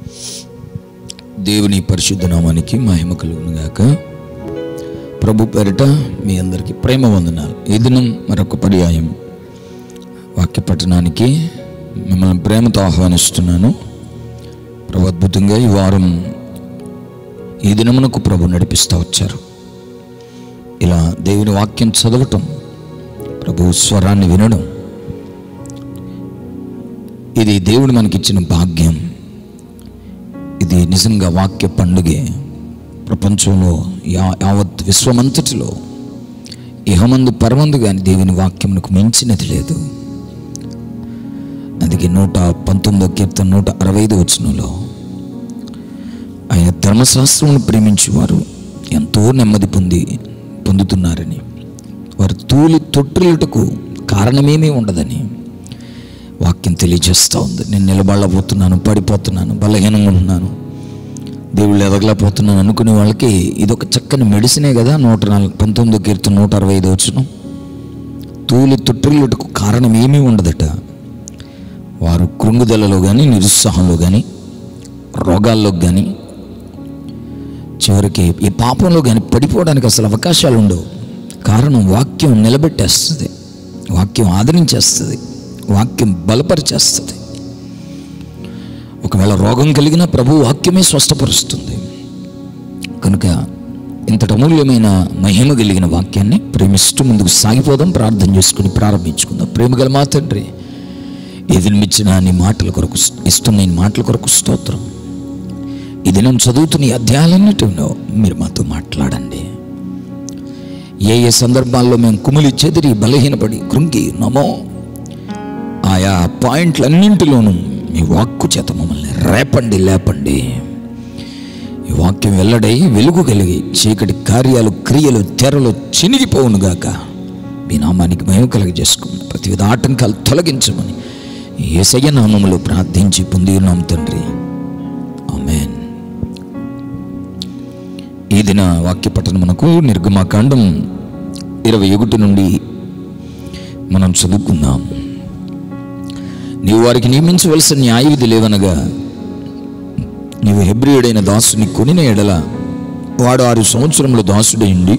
దేవుని పరిశుద్ధ నామానికి మహిమ కలుగును గాక ప్రభు పేరిట మీ అందరికీ ప్రేమ వందనాలు ఈ దినం మరొక పర్యాయం వాక్య పట్టణానికి మిమ్మల్ని ప్రేమతో ఆహ్వానిస్తున్నాను ప్రభు అద్భుతంగా ఈ వారం ఈ దినమునకు ప్రభు నడిపిస్తూ వచ్చారు ఇలా దేవుని వాక్యం చదవటం ప్రభు స్వరాన్ని వినడం ఇది దేవుడు మనకిచ్చిన భాగ్యం ఇది నిజంగా వాక్య పండుగే ప్రపంచంలో యా యావత్ విశ్వమంతటిలో ఇహమందు పరమందు కానీ దేవుని వాక్యమునకు మించినది లేదు అందుకే నూట పంతొమ్మిదో కీర్తన నూట అరవై ఐదు వచనంలో ఆయన ధర్మశాస్త్రమును ప్రేమించేవారు ఎంతో నెమ్మది పొంది పొందుతున్నారని వారు తూలి తొట్టులుటకు కారణమేమీ ఉండదని వాక్యం తెలియజేస్తూ ఉంది నేను నిలబడలేకపోతున్నాను పడిపోతున్నాను బలహీనంగా ఉంటున్నాను దేవుళ్ళు ఎదగలేకపోతున్నాను అనుకునే వాళ్ళకి ఇది ఒక చక్కని మెడిసినే కదా నూట నాలుగు పంతొమ్మిదో కీర్తన నూట అరవై ఐదు వచ్చిన తూలి తొట్టిల్లుటకు కారణం ఏమీ ఉండదట వారు కృంగుదలలో కానీ నిరుత్సాహంలో కానీ రోగాల్లో కానీ చివరికి ఈ పాపంలో కానీ పడిపోవడానికి అసలు అవకాశాలు ఉండవు కారణం వాక్యం నిలబెట్టేస్తుంది వాక్యం ఆదరించేస్తుంది వాక్యం బలపరిచేస్తుంది ఒకవేళ రోగం కలిగిన ప్రభు వాక్యమే స్వస్థపరుస్తుంది కనుక ఇంతటి అమూల్యమైన మహిమ కలిగిన వాక్యాన్ని ప్రేమిస్తూ ముందుకు సాగిపోదాం ప్రార్థన చేసుకుని ప్రారంభించుకుందాం ప్రేమ గల మా తండ్రి ఇది ఇచ్చిన నీ మాటల కొరకు ఇష్టం నేను మాటల కొరకు స్తోత్రం ఇది నేను చదువుతున్న ఈ అధ్యాయాలన్నిటిలో మీరు మాతో మాట్లాడండి ఏ ఏ సందర్భాల్లో మేము కుమిలి చెదిరి బలహీనపడి కృంగి నమో ఆయా పాయింట్లన్నింటిలోనూ మీ వాక్కు చేత మమ్మల్ని రేపండి లేపండి ఈ వాక్యం వెల్లడై వెలుగు కలిగి చీకటి కార్యాలు క్రియలు తెరలు చినిగిపోవునుగాక మీ నామానికి మహిమ కలిగి చేసుకుని ప్రతి విధ ఆటంకాలు తొలగించమని ఏసయ్య నామములో ప్రార్థించి పొంది ఉన్నాం తండ్రి ఆమెన్ ఈ దిన వాక్య పఠనమునకు నిర్గమాకాండం ఇరవై ఒకటి నుండి మనం చదువుకుందాం నీవు వారికి నియమించవలసిన న్యాయ విధి లేవనగా నీవు హెబ్రియుడైన దాసుని కొనిన ఎడల వాడు ఆరు సంవత్సరముల దాసుడైండి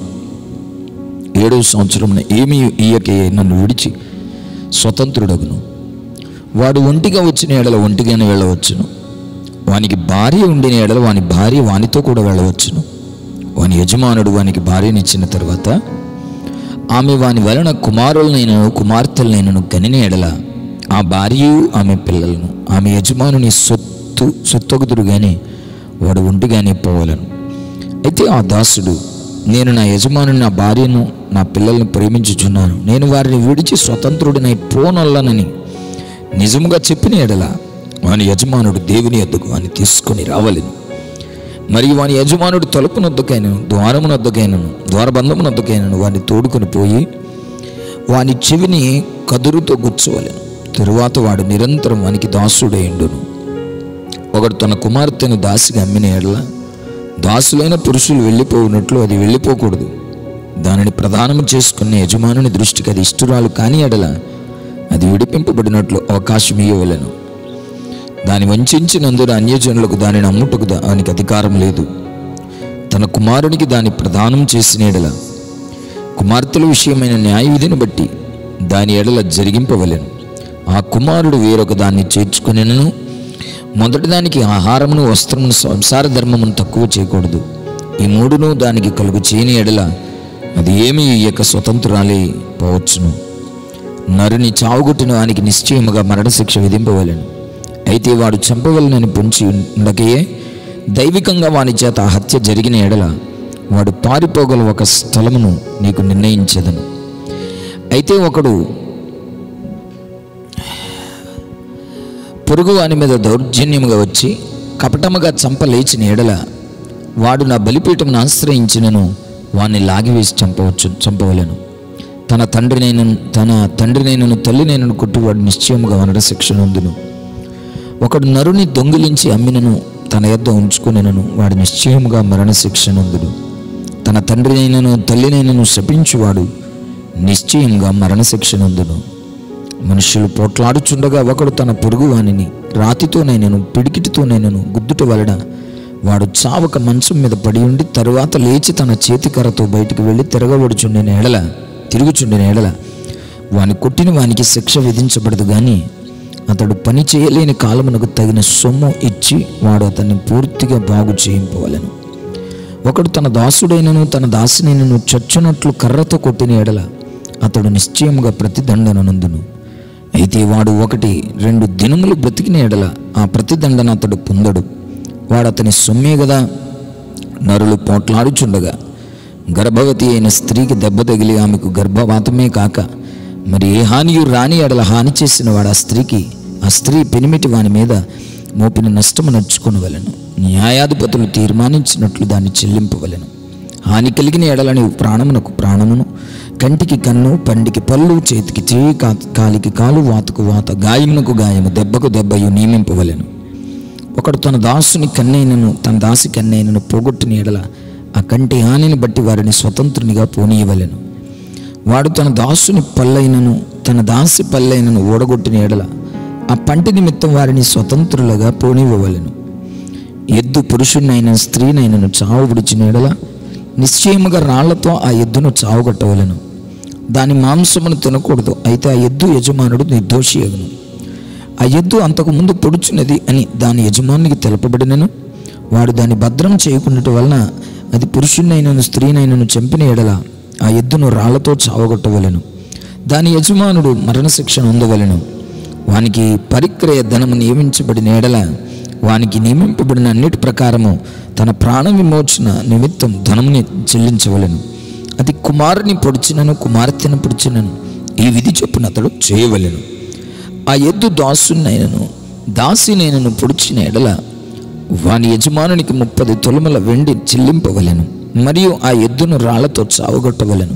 ఏడవ సంవత్సరమున ఏమీ ఈయకే నన్ను విడిచి స్వతంత్రుడగును వాడు ఒంటిగా వచ్చిన ఎడల ఒంటిగానే వెళ్ళవచ్చును వానికి భార్య ఉండిన ఎడల వాని భార్య వానితో కూడా వెళ్ళవచ్చును వాని యజమానుడు వానికి భార్యనిచ్చిన తర్వాత ఆమె వాని వలన కుమారులనైన కుమార్తెలనైనను కనిన ఎడల ఆ భార్యయు ఆమె పిల్లలను ఆమె యజమానుని సొత్తు సొత్తొగుదురు కానీ వాడు ఒంటిగానే పోవలను అయితే ఆ దాసుడు నేను నా యజమానుని నా భార్యను నా పిల్లల్ని ప్రేమించుచున్నాను నేను వారిని విడిచి స్వతంత్రుడినై పోనొల్లనని నిజముగా చెప్పిన ఎడల వాని యజమానుడు దేవుని ఎద్దుకు వాని తీసుకొని రావలేను మరియు వాని యజమానుడు తలుపునొద్దకైనను ద్వారమునొద్దకైనను ద్వారబంధమునొద్దకైనను వాడిని తోడుకొని పోయి వాని చెవిని కదురుతో గుచ్చవలెను తరువాత వాడు నిరంతరం వానికి దాసుడైండును ఒకడు తన కుమార్తెను దాసిగా అమ్మిన ఎడల దాసులైన పురుషులు వెళ్ళిపోవునట్లు అది వెళ్ళిపోకూడదు దానిని ప్రధానము చేసుకున్న యజమానుని దృష్టికి అది ఇష్టురాలు కాని ఎడల అది విడిపింపబడినట్లు అవకాశం ఇవ్వవలను దాని వంచినందున అన్యజనులకు దానిని అమ్ముటకు దానికి అధికారం లేదు తన కుమారునికి దాని ప్రదానం చేసిన ఎడల కుమార్తెల విషయమైన న్యాయ విధిని బట్టి దాని ఎడల జరిగింపవలెను ఆ కుమారుడు వేరొక దాన్ని చేర్చుకునేనను మొదటి దానికి ఆహారమును వస్త్రమును సంసార ధర్మమును తక్కువ చేయకూడదు ఈ మూడును దానికి కలుగు చేయని ఎడల అది ఏమీ ఇయ్యక స్వతంత్రాలే పోవచ్చును నరుని చావుగొట్టిన వానికి నిశ్చయముగా మరణశిక్ష విధింపవలెను అయితే వాడు చంపవలనని పొంచి ఉండకయే దైవికంగా వాని చేత ఆ హత్య జరిగిన ఎడల వాడు పారిపోగల ఒక స్థలమును నీకు నిర్ణయించదను అయితే ఒకడు పొరుగు వాని మీద దౌర్జన్యముగా వచ్చి కపటముగా చంపలేచిన ఎడల వాడు నా బలిపీఠమును ఆశ్రయించినను వాణ్ణి లాగివేసి చంపవచ్చు చంపవలను తన తండ్రినైన తన తండ్రినైనను తల్లినైనను కొట్టువాడు నిశ్చయముగా వనడ శిక్ష నొందును ఒకడు నరుని దొంగిలించి అమ్మినను తన యొద్ద ఉంచుకునేనను వాడు నిశ్చయముగా మరణశిక్ష నొందుడు తన తండ్రినైనను తల్లినైనను శపించువాడు నిశ్చయంగా మరణశిక్ష నొందును మనుషులు పోట్లాడుచుండగా ఒకడు తన పొరుగు వానిని రాతితోనైనను పిడికిటితోనైనను గుద్దుట వలన వాడు చావక మంచం మీద పడి ఉండి తరువాత లేచి తన చేతికర్రతో బయటికి వెళ్ళి తిరగబడుచుండిన ఎడల తిరుగుచుండిన ఎడల వాని కొట్టిన వానికి శిక్ష విధించబడదు కానీ అతడు పని చేయలేని కాలమునకు తగిన సొమ్ము ఇచ్చి వాడు అతన్ని పూర్తిగా బాగు చేయింపవలను ఒకడు తన దాసుడైనను తన దాసినైనను చచ్చునట్లు కర్రతో కొట్టిన ఎడల అతడు నిశ్చయముగా ప్రతిదండనందును అయితే వాడు ఒకటి రెండు దినములు బ్రతికిన ఎడల ఆ ప్రతిదండన అతడు పొందడు వాడు అతని సొమ్మే కదా నరులు పోట్లాడుచుండగా గర్భవతి అయిన స్త్రీకి దెబ్బ తగిలి ఆమెకు గర్భవాతమే కాక మరి ఏ హానియు రాని ఎడల హాని చేసిన వాడు ఆ స్త్రీకి ఆ స్త్రీ పెనిమిటి వాని మీద మోపిన నష్టము నడుచుకొనవలెను న్యాయాధిపతులు తీర్మానించినట్లు దాన్ని చెల్లింపవలెను హాని కలిగిన ఎడల నీవు ప్రాణమునకు ప్రాణమును కంటికి కన్ను పండికి పళ్ళు చేతికి చేయి కా- కాలికి కాలు వాతకు వాత గాయమునకు గాయము దెబ్బకు దెబ్బయు నియమింపవలెను ఒకడు తన దాసుని కన్నైనను తన దాసి కన్నైనను పోగొట్టిన ఎడల ఆ కంటి హానిని బట్టి వారిని స్వతంత్రునిగా పోనీయవలెను వాడు తన దాసుని పల్లైనను తన దాసి పల్లైనను ఓడగొట్టిన ఎడల ఆ పంటి నిమిత్తం వారిని స్వతంత్రులుగా పోనివ్వవలెను ఎద్దు పురుషునైన స్త్రీనైనను చావు విడిచిన ఎడల నిశ్చయముగా రాళ్లతో ఆ ఎద్దును చావుగొట్టవలెను దాని మాంసమును తినకూడదు అయితే ఆ ఎద్దు యజమానుడు నిర్దోషి అగును ఆ ఎద్దు అంతకు ముందు పొడుచున్నది అని దాని యజమానికి తెలపబడినను వాడు దాన్ని భద్రం చేయకుండట వలన అది పురుషునైనను స్త్రీనైనను చంపిన ఎడల ఆ ఎద్దును రాళ్లతో చావగొట్టవలెను దాని యజమానుడు మరణశిక్ష పొందవలెను వానికి పరిక్రయ ధనము నియమించబడిన ఎడల వానికి నియమింపబడిన అన్నిటి ప్రకారము తన ప్రాణ విమోచన నిమిత్తం ధనముని చెల్లించవలెను అది కుమారుని పొడిచినను కుమార్తెను పొడిచినను ఈ విధి చొప్పున అతడు చేయవలెను ఆ ఎద్దు దాసునైనను దాసినైనను పొడిచిన ఎడల వాని యజమానునికి ముప్పది తొలమల వెండి చెల్లింపవలెను మరియు ఆ ఎద్దును రాళ్లతో చావగొట్టవలెను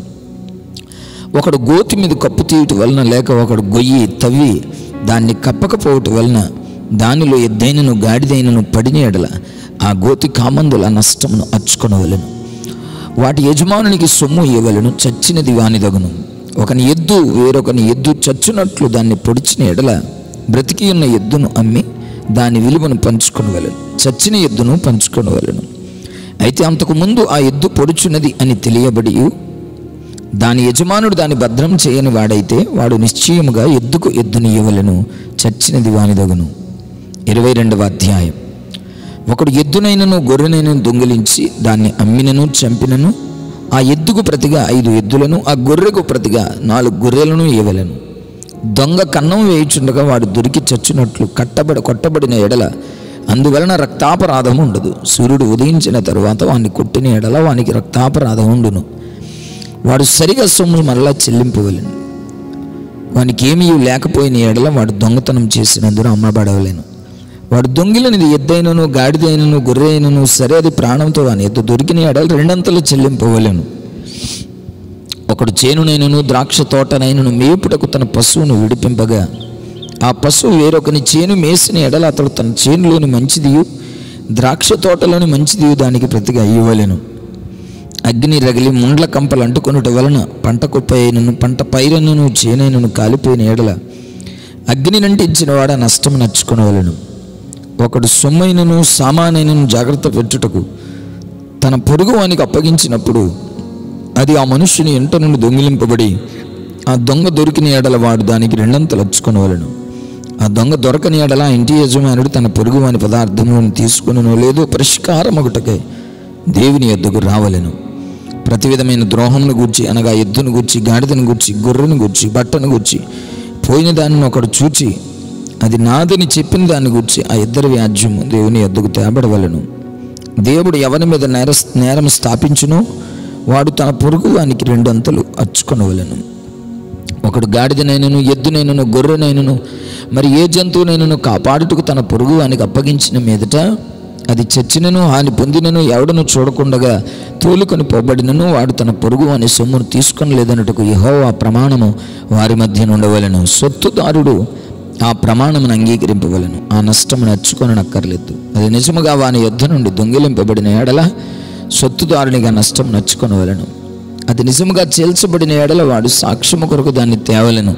ఒకడు గోతి మీద కప్పు తీయటం వలన లేక ఒకడు గొయ్యి తవ్వి దాన్ని కప్పకపోవటం వలన దానిలో ఎద్దైనను గాడిదైనను పడిన ఎడల ఆ గోతి కామందుల నష్టమును అచ్చుకొనవలెను వాటి యజమానునికి సొమ్ము ఇవ్వవలెను చచ్చినది వానిదగును ఒకని ఎద్దు వేరొకని ఎద్దు చచ్చునట్లు దాన్ని పొడిచిన ఎడల బ్రతికి ఉన్న ఎద్దును అమ్మి దాని విలువను పంచుకొనవలెను చచ్చిన ఎద్దును పంచుకొనవలెను అయితే అంతకు ముందు ఆ ఎద్దు పొడుచున్నది అని తెలియబడి దాని యజమానుడు దాన్ని భద్రం చేయని వాడైతే వాడు నిశ్చయముగా ఎద్దుకు ఎద్దుని ఇవ్వలను చచ్చినది వానిదగును ఇరవై రెండవ అధ్యాయం ఒకడు ఎద్దునైనను గొర్రెనైనను దొంగిలించి దాన్ని అమ్మినను చంపినను ఆ ఎద్దుకు ప్రతిగా ఐదు ఎద్దులను ఆ గొర్రెకు ప్రతిగా నాలుగు గొర్రెలను ఇవ్వలను దొంగ కన్నం వేయుచుండగా వాడు దొరికి చచ్చినట్లు కట్టబడి కొట్టబడిన ఎడల అందువలన రక్తాపరాధం ఉండదు సూర్యుడు ఉదయించిన తరువాత వాడిని కొట్టిన ఎడల వానికి రక్తాపరాధం ఉండును వాడు సరిగా సొమ్ము మరలా చెల్లింపవలను వానికి ఏమీ లేకపోయిన ఎడల వాడు దొంగతనం చేసినందున అమ్మబడవలేను వాడు దొంగిలనిది ఎద్దైనను గాడిదైనను గొర్రె అయినను సరే అది ప్రాణంతో వాని ఎద్దు దొరికిన ఎడల రెండంతలు చెల్లింపవలేను ఒకడు చేనునైనను ద్రాక్ష తోటనైనను మేపుటకు తన పశువును విడిపింపగా ఆ పశువు వేరొకని చేను మేసిన ఎడల అతడు తన చేనులోని మంచిదియు ద్రాక్ష తోటలోని మంచిదియు దానికి ప్రతిగా ఇవ్వలేను అగ్ని రగిలి ముండ్ల కంపలు అంటుకొనుట వలన పంట కుప్ప అయినను పంట పైరనను చేనైనను కాలిపోయిన ఎడల అగ్ని నంటించిన వాడ నష్టం నచ్చుకొనవలను ఒకడు సొమ్మైనను సామానైనను జాగ్రత్త పెట్టుటకు తన పొరుగు వానికి అప్పగించినప్పుడు అది ఆ మనుష్యుని ఇంట నుండి దొంగిలింపబడి ఆ దొంగ దొరికిన ఎడల వాడు దానికి రెండంతలు వచ్చుకొనవలను ఆ దొంగ దొరకని ఎడల ఆ ఇంటి యజమానుడు తన పొరుగు వాని పదార్థములను తీసుకునను లేదో పరిష్కారం ఒకటకై దేవుని ఎద్దుకు రావలెను ప్రతి విధమైన ద్రోహమును గూర్చి అనగా ఎద్దును గూర్చి గాడిదను గూర్చి గొర్రెను గూర్చి బట్టను గూర్చి పోయిన దానిని ఒకడు చూచి అది నాదని చెప్పిన దాన్ని గూర్చి ఆ ఇద్దరి వ్యాజ్యము దేవుని ఎద్దుకు తేబడవలను దేవుడు ఎవరి మీద నేర నేరం స్థాపించునో వాడు తన పొరుగు వానికి రెండు అంతలు అచ్చుకొనవలను ఒకడు గాడిదనైనను ఎద్దునైనను గొర్రెనైనను మరి ఏ జంతువునైనను కాపాడుటకు తన పొరుగు వానికి అప్పగించిన మీదట అది చచ్చినను హాని పొందినను ఎవడను చూడకుండగా తోలుకొని పోబడినను వాడు తన పొరుగు వాని సొమ్మును తీసుకొని లేదన్నట్టుకు యెహోవా ప్రమాణము వారి మధ్య ఉండవలను సొత్తుదారుడు ఆ ప్రమాణమును అంగీకరింపవలను ఆ నష్టమును నచ్చుకొనక్కర్లేదు అది నిజముగా వాని యుద్ధ నుండి దొంగిలింపబడిన ఎడల సొత్తుదారునిగా నష్టం నచ్చుకొనవలను అది నిజముగా చేల్చబడిన ఎడల వాడు సాక్ష్యము కొరకు దాన్ని తేవలను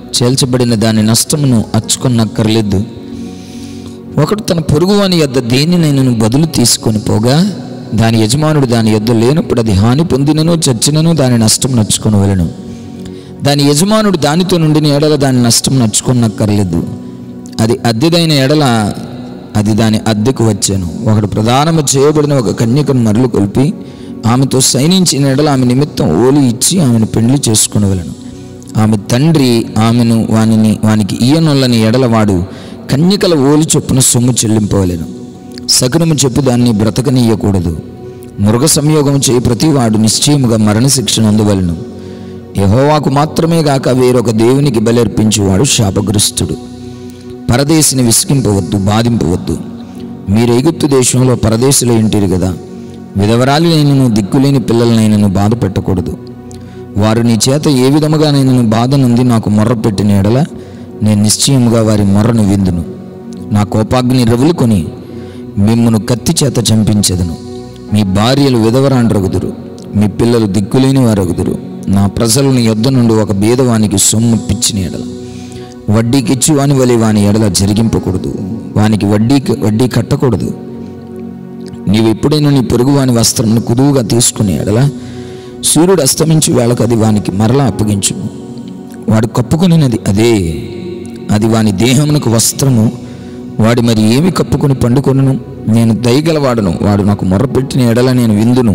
చేల్చబడిన దాని నష్టమును అచ్చుకొనక్కర్లేదు ఒకడు తన పొరుగువాని యొద్ద దేనినైనను బదులు తీసుకొని పోగా దాని యజమానుడు దాని యొద్ద లేనప్పుడు అది హాని పొందినను చచ్చినను దాని నష్టం నచ్చుకొని వెళ్ళను దాని యజమానుడు దానితో నుండిన ఎడల దాని నష్టం నచ్చుకొనక్కర్లేదు అది అద్దెదైన ఎడల అది దాని అద్దెకు వచ్చాను ఒకడు ప్రధానము చేయబడిన ఒక కన్యకను మరలు కొలిపి ఆమెతో సైనించిన ఎడల ఆమె నిమిత్తం ఓలి ఇచ్చి ఆమెను పెళ్లి చేసుకునవలను ఆమె తండ్రి ఆమెను వానిని వానికి ఈయనొల్లని ఎడల వాడు కన్యకల ఓలి చొప్పున సొమ్ము చెల్లింపవలెను సకనము చెప్పు దాన్ని బ్రతకనీయకూడదు మృగ సంయోగం చేయి ప్రతివాడు నిశ్చయముగా మరణశిక్షణ అందువలను యహోవాకు మాత్రమే గాక వేరొక దేవునికి బలర్పించేవాడు శాపగ్రస్తుడు పరదేశిని విసిగింపవద్దు బాధింపవద్దు మీరు ఎగుప్తు దేశంలో పరదేశులు ఇంటిరు కదా విధవరాలినైనను దిక్కులేని పిల్లలనైనను బాధ పెట్టకూడదు వారు నీ చేత ఏ విధముగానైనను బాధ నుండి నాకు మొర్ర పెట్టిన ఎడల నేను నిశ్చయముగా వారి మొర్రను విందును నా కోపాగ్ని రగులుకొని మిమ్మను కత్తి చేత చంపించెదను మీ భార్యలు విధవరాండ్రగుదురు మీ పిల్లలు దిక్కులేని వారగుదురు నా ప్రజలను యొద్ద నుండి ఒక బీదవానికి సొమ్ము పిచ్చిన ఎడల వడ్డీకి ఇచ్చి వాని వలె వాని ఎడల జరిగింపకూడదు వానికి వడ్డీకి వడ్డీ కట్టకూడదు నీవు ఎప్పుడైనా నీ పొరుగు వాని వస్త్రమును కుదువుగా తీసుకునే ఎడల సూర్యుడు అస్తమించి వేళకు అది వానికి మరలా అప్పగించుము వాడు కప్పుకొనినది అదే అది వాని దేహమునకు వస్త్రము వాడు మరి ఏమి కప్పుకొని పండుకొనును నేను దయగలవాడను వాడు నాకు మొర్రపెట్టిన ఎడల నేను విందును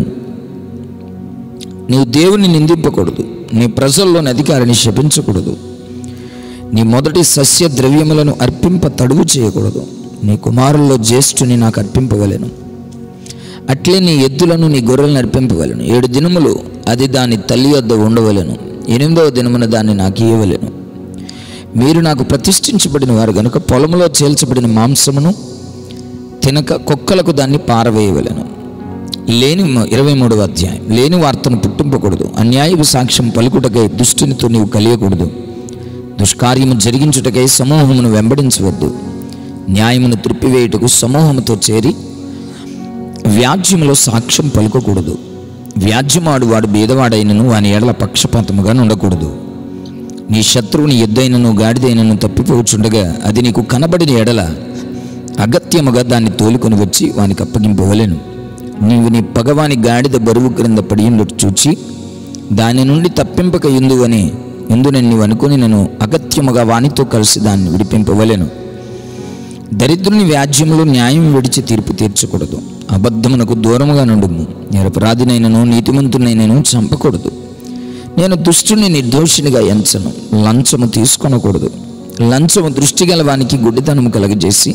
నీవు దేవుని నిందింపకూడదు నీ ప్రజల్లోని అధికారిని శపించకూడదు నీ మొదటి సస్య ద్రవ్యములను అర్పింప తడువు చేయకూడదు నీ కుమారుల్లో జ్యేష్ఠుని నాకు అర్పింపవలెను అట్లే నీ ఎద్దులను నీ గొర్రెలను అర్పింపవలను ఏడు దినములు అది దాని తల్లి వద్ద ఉండవలెను ఎనిమిదవ దినమున దాన్ని నాకు ఇవ్వవలెను మీరు నాకు ప్రతిష్ఠించబడిన వారు గనుక పొలంలో చేల్చబడిన మాంసమును తినక కుక్కలకు దాన్ని పారవేయవలెను లేని మ- ఇరవై మూడవ అధ్యాయం లేని వార్తను పుట్టింపకూడదు అన్యాయపు సాక్ష్యం పలుకుటకై దుష్టునితో నీవు కలియకూడదు దుష్కార్యము జరిగించుటకై సమూహమును వెంబడించవద్దు న్యాయమును త్రిప్పివేయుటకు సమూహముతో చేరి వ్యాజ్యములో సాక్ష్యం పలుకకూడదు వ్యాజ్యమాడు వాడు బీదవాడైనను వాని ఎడల పక్షపాతముగా ఉండకూడదు నీ శత్రువుని ఎద్దైనను గాడిదైనను తప్పిపోవచ్చుండగా అది నీకు కనబడిన ఎడల అగత్యముగా దాన్ని తోలుకొని వచ్చి వానికి అప్పగింపవలెను నీవు నీ పగవాని గాడిద బరువు క్రింద పడియుండట చూచి దాని నుండి తప్పింపక ఎందువని ఎందునని నీవు అనుకుని నేను అగత్యముగా వానితో కలిసి దాన్ని విడిపింపవలెను దరిద్రుని వ్యాజ్యములో న్యాయం విడిచి తీర్పు తీర్చకూడదు అబద్ధమునకు దూరముగా నుండుము నిరపరాధినైనను నీతిమంతునైనను చంపకూడదు నేను దుష్టుని నిర్దోషినిగా ఎంచను లంచము తీసుకొనకూడదు లంచము దృష్టి గల వానికి గుడ్డితనము కలగజేసి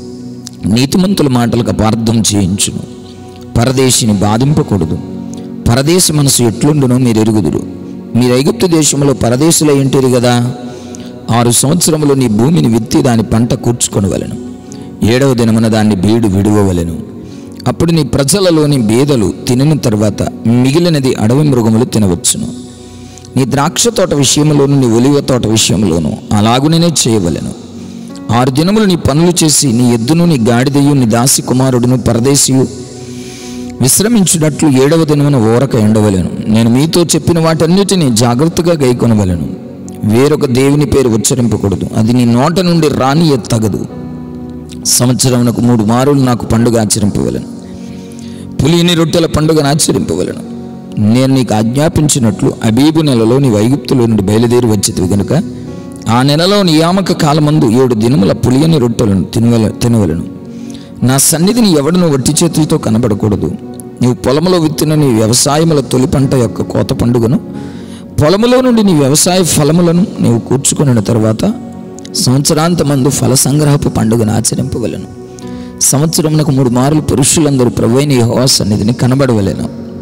నీతిమంతుల మాటలకు అపార్థం చేయించును పరదేశిని బాధింపకూడదు పరదేశ మనసు ఎట్లుండునో మీరు ఎరుగుదురు మీరు ఐగుప్తు దేశంలో పరదేశుల ఇంటిరి కదా ఆరు సంవత్సరములు నీ భూమిని విత్తి దాని పంట కూర్చుకొనవలెను ఏడవ దినమున దాన్ని బీడు విడువవలెను అప్పుడు నీ ప్రజలలోని బీదలు తినిన తర్వాత మిగిలినది అడవి మృగములు తినవచ్చును నీ ద్రాక్ష తోట విషయంలోను నీ ఒలివ తోట విషయంలోను అలాగునే చేయవలెను ఆరు దినములు నీ పనులు చేసి నీ ఎద్దును నీ గాడిదయు నీ దాసి కుమారుడును పరదేశియు విశ్రమించున్నట్లు ఏడవ దినమున ఓరక ఎండవలెను నేను మీతో చెప్పిన వాటన్నిటిని జాగ్రత్తగా గైకొనవలెను వేరొక దేవుని పేరు ఉచ్చరింపకూడదు అది నీ నోట నుండి రాని తగదు సంవత్సరమునకు మూడు మారులు నాకు పండుగ ఆచరింపవలను పులిని రొట్టెల పండుగను ఆచరింపవలను నేను నీకు ఆజ్ఞాపించినట్లు అబీబు నెలలో నీ వైగుప్తులో నుండి బయలుదేరి వచ్చేది గనుక ఆ నెలలో నియామక కాలమందు ఏడు దినముల పులియని రొట్టెలను తినవల తినవలను నా సన్నిధిని ఎవడను వట్టి చేతులతో కనబడకూడదు నీవు పొలములో విత్తిన నీ వ్యవసాయముల తొలి పంట యొక్క కోత పండుగను పొలములో నుండి నీ వ్యవసాయ ఫలములను నీవు కూర్చుకున్న తర్వాత సంవత్సరాంతమందు ఫల సంగ్రహపు పండుగను ఆచరింపవలను సంవత్సరమునకు మూడు మార్లు పురుషులందరూ ప్రభువైన యెహోవా సన్నిధిని కనబడవలెను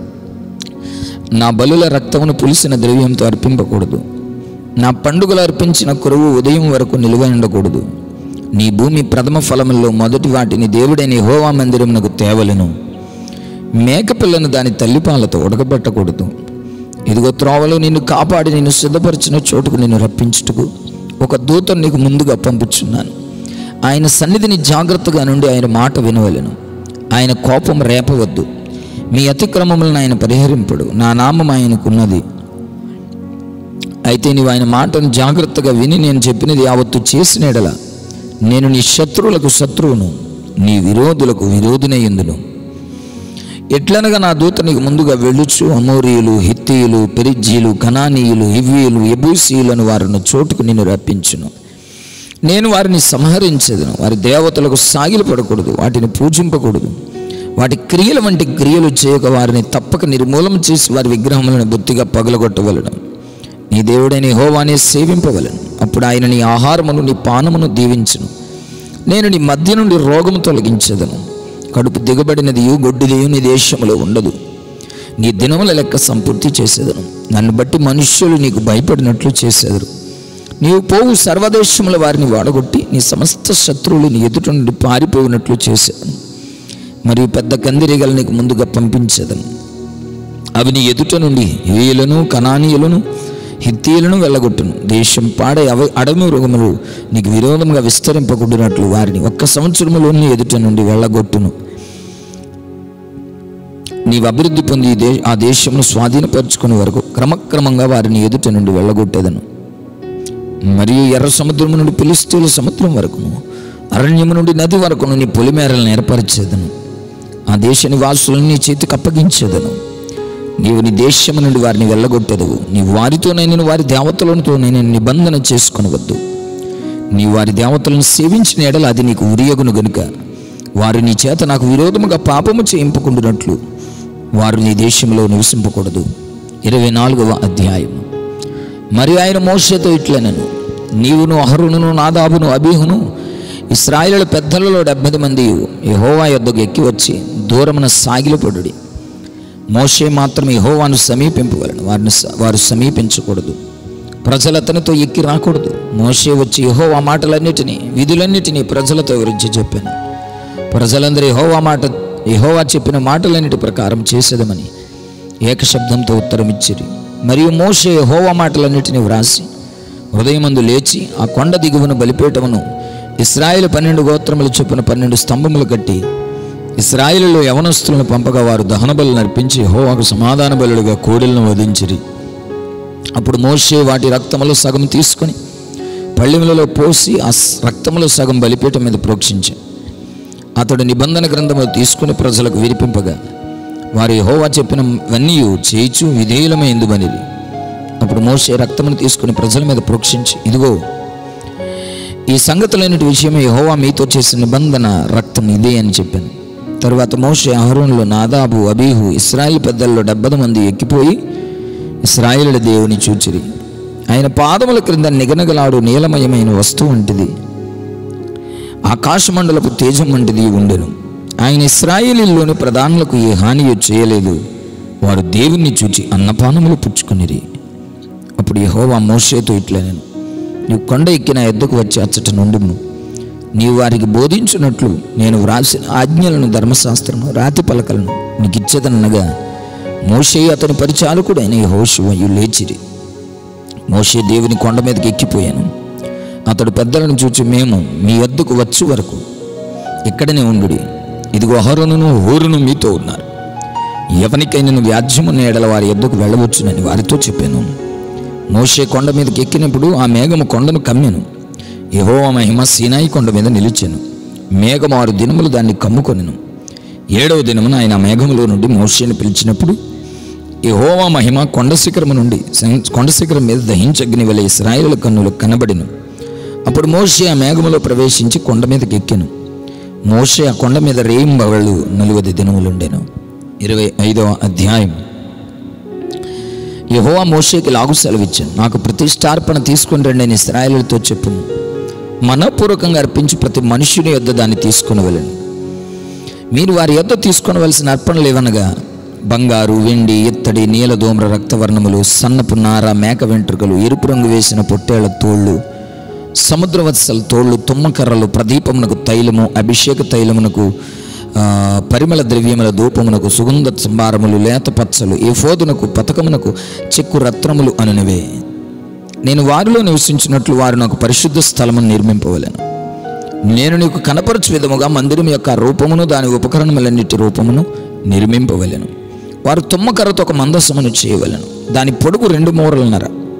నా బలుల రక్తమును పులిసిన ద్రవ్యంతో అర్పింపకూడదు నా పండుగలు అర్పించిన కొరువు ఉదయం వరకు నిలువ ఉండకూడదు నీ భూమి ప్రథమ ఫలముల్లో మొదటి వాటిని దేవుడైన హోవా మందిరమునకు తేవలను మేకపిల్లను దాని తల్లిపాలతో ఉడకబెట్టకూడదు ఇదిగో త్రోవలో నిన్ను కాపాడి నిన్ను సిద్ధపరిచిన చోటుకు నిన్ను రప్పించుటకు ఒక దూతను నీకు ముందుగా పంపుచున్నాను ఆయన సన్నిధిని జాగ్రత్తగా నుండి ఆయన మాట వినవలెను ఆయన కోపం రేపవద్దు మీ అతిక్రమములను ఆయన పరిహరింపడు నా నామం ఆయనకున్నది అయితే నీవు ఆయన మాటను జాగ్రత్తగా విని నేను చెప్పినది యావత్తు చేసిన ఎడల నేను నీ శత్రువులకు శత్రువును నీ విరోధులకు విరోధినే ఎందును ఎట్లనగా నా దూత నీకు ముందుగా వెళ్ళుచు అమోరియులు హిత్తీయులు పెరిజ్జీలు కనానీయులు హివ్వీయులు ఎబూసీయులను వారిని చోటుకు నిన్ను రప్పించును నేను వారిని సంహరించదును వారి దేవతలకు సాగిలు పడకూడదు వాటిని పూజింపకూడదు వాటి క్రియల వంటి క్రియలు చేయక వారిని తప్పక నిర్మూలన చేసి వారి విగ్రహములను బొత్తిగా పగలగొట్టవలను నీ దేవుడైన హోవానే సేవింపవలను అప్పుడు ఆయన నీ ఆహారమును నీ పానమును దీవించును నేను నీ మధ్య నుండి రోగము తొలగించదను కడుపు దిగబడినదియు గొడ్డిదియు నీ దేశంలో ఉండదు నీ దినముల లెక్క సంపూర్తి చేసేదను నన్ను బట్టి మనుష్యులు నీకు భయపడినట్లు చేసేదరు నీవు పోవు సర్వదేశముల వారిని వాడగొట్టి నీ సమస్త శత్రువులు నీ ఎదుట నుండి పారిపోయినట్లు చేసేదను మరియు పెద్ద కందిరీగలు నీకు ముందుగా పంపించేదను అవి నీ ఎదుట నుండి హివీయులను కనానీయులను హిత్తీయులను వెళ్ళగొట్టును దేశం పాడే అవి అడవి మృగములు నీకు విరోధంగా విస్తరింపకుండినట్లు వారిని ఒక్క సంవత్సరములో నీ ఎదుట నుండి వెళ్ళగొట్టును నీవు అభివృద్ధి పొంది ఈ దే ఆ దేశమును స్వాధీనపరుచుకునే వరకు క్రమక్రమంగా వారిని ఎదుట నుండి వెళ్ళగొట్టేదను మరియు ఎర్ర సముద్రము నుండి పిలిస్తీల సముద్రం వరకును అరణ్యము నుండి నది వరకును నీ పొలిమేరలను ఏర్పరిచేదను ఆ దేశ నివాసులను నీ చేతికి అప్పగించేదను నీవు నీ దేశము నుండి వారిని వెళ్ళగొట్టెదవు నీ వారితోనైనా వారి దేవతలతో నేను నిబంధన చేసుకొనవద్దు నీ వారి దేవతలను సేవించిన ఎడల అది నీకు ఉరియగును గనుక వారు నీ చేత నాకు విరోధముగా పాపము చేయింపకుండునట్లు వారు నీ దేశంలో నివసింపకూడదు ఇరవై నాలుగవ అధ్యాయము మరి ఆయన మోషతో ఇట్లనను నీవును అహరును నాదాబును అబీహును ఇస్రాయిల పెద్దలలో డెబ్బై మంది యహోవా యొద్దకు ఎక్కి వచ్చి దూరమున సాగిలపడుడి మోషే మాత్రం యహోవాను సమీపింపవలను వారిని స- వారు సమీపించకూడదు ప్రజలు అతనితో ఎక్కి రాకూడదు మోషే వచ్చి యహోవా మాటలన్నిటినీ విధులన్నిటినీ ప్రజలతో వివరించి చెప్పాను ప్రజలందరూ యహోవా మాట యహోవా చెప్పిన మాటలన్నిటి ప్రకారం చేసేదమని ఏకశబ్దంతో ఉత్తరం ఇచ్చిరి మరియు మోషే యహోవా మాటలన్నిటిని వ్రాసి హృదయమందు లేచి ఆ కొండ దిగువన బలిపీఠమును ఇస్రాయేల్ పన్నెండు గోత్రములు చొప్పున పన్నెండు స్తంభములు కట్టి ఇస్రాయేలులో యవనస్తులను పంపగా వారు దహన బలు నర్పించి యెహోవాకు సమాధాన బలుడుగా కోడెలను వధించిరి అప్పుడు మోషే వాటి రక్తములో సగం తీసుకొని పళ్ళెములలో పోసి ఆ స్- రక్తములో సగం బలిపీఠం మీద ప్రోక్షించాడు అతడు నిబంధన గ్రంథములు తీసుకుని ప్రజలకు విరిపింపగా వారు యెహోవా చెప్పినవన్నీ చేయిచు విధేయులమే ఎందుమనిది అప్పుడు మోషే రక్తమును తీసుకుని ప్రజల మీద ప్రోక్షించి ఇదిగో ఈ సంగతులైనటి విషయమే యెహోవా మీతో చేసిన నిబంధన రక్తం ఇదే అని చెప్పాను తరువాత మోషే అహరోన్లో నాదాబు అబీహు ఇస్రాయిల్ పెద్దల్లో డెబ్బది మంది ఎక్కిపోయి ఇస్రాయిలుల దేవుని చూచిరి ఆయన పాదముల క్రింద నిగనగలాడు నీలమయమైన వస్తువు వంటిది ఆకాశమండలపు తేజం వంటిది ఉండెను ఆయన ఇస్రాయేలీలోని ప్రధానులకు ఏ హాని చేయలేదు వారు దేవుణ్ణి చూచి అన్నపానములు పుచ్చుకునిరి అప్పుడు యెహోవా మోషేతో ఇట్లా నేను నీవు కొండ ఎక్కిన ఎద్దుకు వచ్చి అచ్చట నుండుము నీవు వారికి బోధించినట్లు నేను వ్రాసిన ఆజ్ఞలను ధర్మశాస్త్రము రాతి పలకలను నీకు ఇచ్చేదనగా మోషే అతని పరిచారకుడైన యెహోషువయు లేచిరి మోషే దేవుని కొండ మీదకి ఎక్కిపోయాను అతడు పెద్దలను చూచి మేము మీ వద్దకు వచ్చే వరకు ఇక్కడనే ఉండుడి ఇదిగో అహరోనును హోరును మీతో ఉన్నారు ఎవనికైనా వ్యాజ్యమున్న ఎడల వారి ఎద్దకు వెళ్ళవచ్చునని వారితో చెప్పాను మోషే కొండ మీదకి ఎక్కినప్పుడు ఆ మేఘము కొండను కమ్మెను యెహోవా మహిమ సీనాయి కొండ మీద నిలిచాను మేఘము ఆరు దినములు దాన్ని కమ్ముకొనెను ఏడవ దినమున ఆయన ఆ మేఘములో నుండి మోషేని పిలిచినప్పుడు యెహోవా మహిమ కొండ శిఖరము నుండి సం- కొండ శిఖరం మీద దహించగ్ని వలె ఇస్రాయేలు కన్నులు కనబడిను అప్పుడు మోషే ఆ మేఘములో ప్రవేశించి కొండ మీదకి ఎక్కెను మోషే ఆ కొండ మీద రేయింబవళ్ళు నలువది దినములుండెను ఇరవై ఐదవ అధ్యాయం యెహోవా మోషేకి లాగు సెలవిచ్చాను నాకు ప్రతిష్టార్పణ తీసుకుని రండి అని ఇస్రాయేలుతో చెప్పును మనపూర్వకంగా అర్పించి ప్రతి మనుష్యుని యొద్ద దాన్ని తీసుకుని వెళ్ళను మీరు వారి యొద్ద తీసుకొనవలసిన అర్పణలు ఏవనగా బంగారు వెండి ఇత్తడి నీల దోమ్ర రక్తవర్ణములు సన్నపు నార మేక వెంట్రుకలు ఎరుపు రంగు వేసిన పొట్టేళ్ల తోళ్ళు సముద్రవత్సల తోళ్ళు తుమ్మకర్రలు ప్రదీపమునకు తైలము అభిషేక తైలమునకు ఆ, పరిమళ ద్రవ్యముల ధూపమునకు సుగంధ సంభారములు లేత పచ్చలు ఏ ఫోదునకు పతకమునకు చెక్కు రత్నములు అనునవే నేను వారిలో నివసించినట్లు వారు నాకు పరిశుద్ధ స్థలమును నిర్మింపవలెను నేను నీకు కనపరచు విధముగా మందిరం యొక్క రూపమును దాని ఉపకరణములన్నిటి రూపమును నిర్మింపవలెను వారు తుమ్మకర్రతో ఒక మందసమును చేయవలెను దాని పొడుగు రెండు మూరలున్నర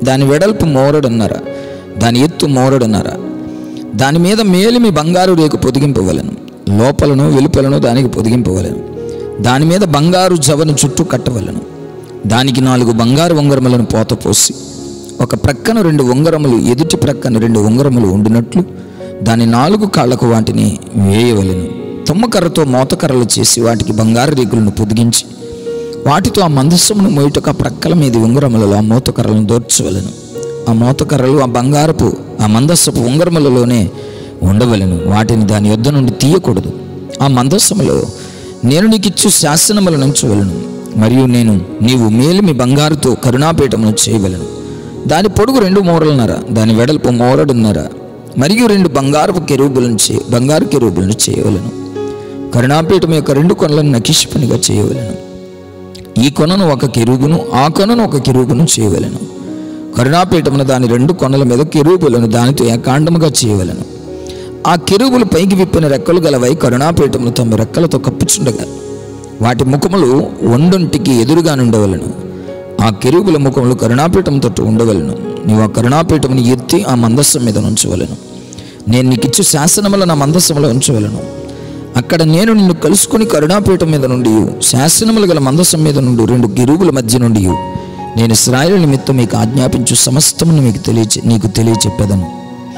దాని వెడల్పు మోరడున్నర దాని ఎత్తు మోరడున్నర దాని మీద మేలిమి బంగారు రేకు పొదిగింపవలను లోపలను వెలుపలను దానికి పొదిగింపవలను దాని మీద బంగారు జవను చుట్టూ కట్టవలను దానికి నాలుగు బంగారు ఉంగరములను పోతపోసి ఒక ప్రక్కన రెండు ఉంగరములు ఎదుటి ప్రక్కన రెండు ఉంగరములు ఉండినట్లు దాని నాలుగు కాళ్లకు వాటిని వేయవలెను తుమ్మకర్రతో మోతకర్రలు చేసి వాటికి బంగారు రేకులను పొదిగించి వాటితో ఆ మందస్సమును మోయుటకు ఆ ప్రక్కల మీది ఉంగరములలో ఆ మోతకర్రలను దోర్చవలను ఆ మోతకర్రలు ఆ బంగారపు ఆ మందస్సపు ఉంగరములలోనే ఉండవలను వాటిని దాని యొద్ద నుండి తీయకూడదు ఆ మందస్సములో నేను నీకు ఇచ్చు శాసనములను ఉంచవలను మరియు నేను నీవు మేలిమి బంగారుతో కరుణాపీఠమును చేయవలను దాని పొడుగు రెండు మూరలున్నర దాని వెడల్పు మోరడున్నర మరియు రెండు బంగారపు కెరూబులను చే బంగారు కెరూబులను చేయవలను కరుణాపీఠం యొక్క రెండు కొనలను నకిషి పనిగా చేయవలను ఈ కొనను ఒక కెరూబును ఆ కొనను ఒక కెరూబును చేయవలను కరుణాపీఠమున దాని రెండు కొనల మీద కెరూబులను దానితో ఏకాండముగా చేయవలను ఆ కెరూబులు పైకి విప్పిన రెక్కలు గలవై కరుణాపీఠమును తమ రెక్కలతో కప్పుచుండగా వాటి ముఖములు ఒండొంటికి ఎదురుగా నుండవలను ఆ కెరూబుల ముఖములు కరుణాపీఠం తట్టు ఉండవలను నీవు ఆ కరుణాపీఠమును ఎత్తి ఆ మందస్సం మీద ఉంచవలను నేను నీకు ఇచ్చు శాసనములను నా మందస్సములో ఉంచవలను అక్కడ నేను నిన్ను కలుసుకుని కరుణాపీఠం మీద నుండి శాసనములు గల మందసం మీద నుండి రెండు గిరువుల మధ్య నుండి నేను ఇస్రాయేలు నిమిత్తం మీకు ఆజ్ఞాపించు సమస్తమును మీకు తెలియచే నీకు తెలియచెప్పేదను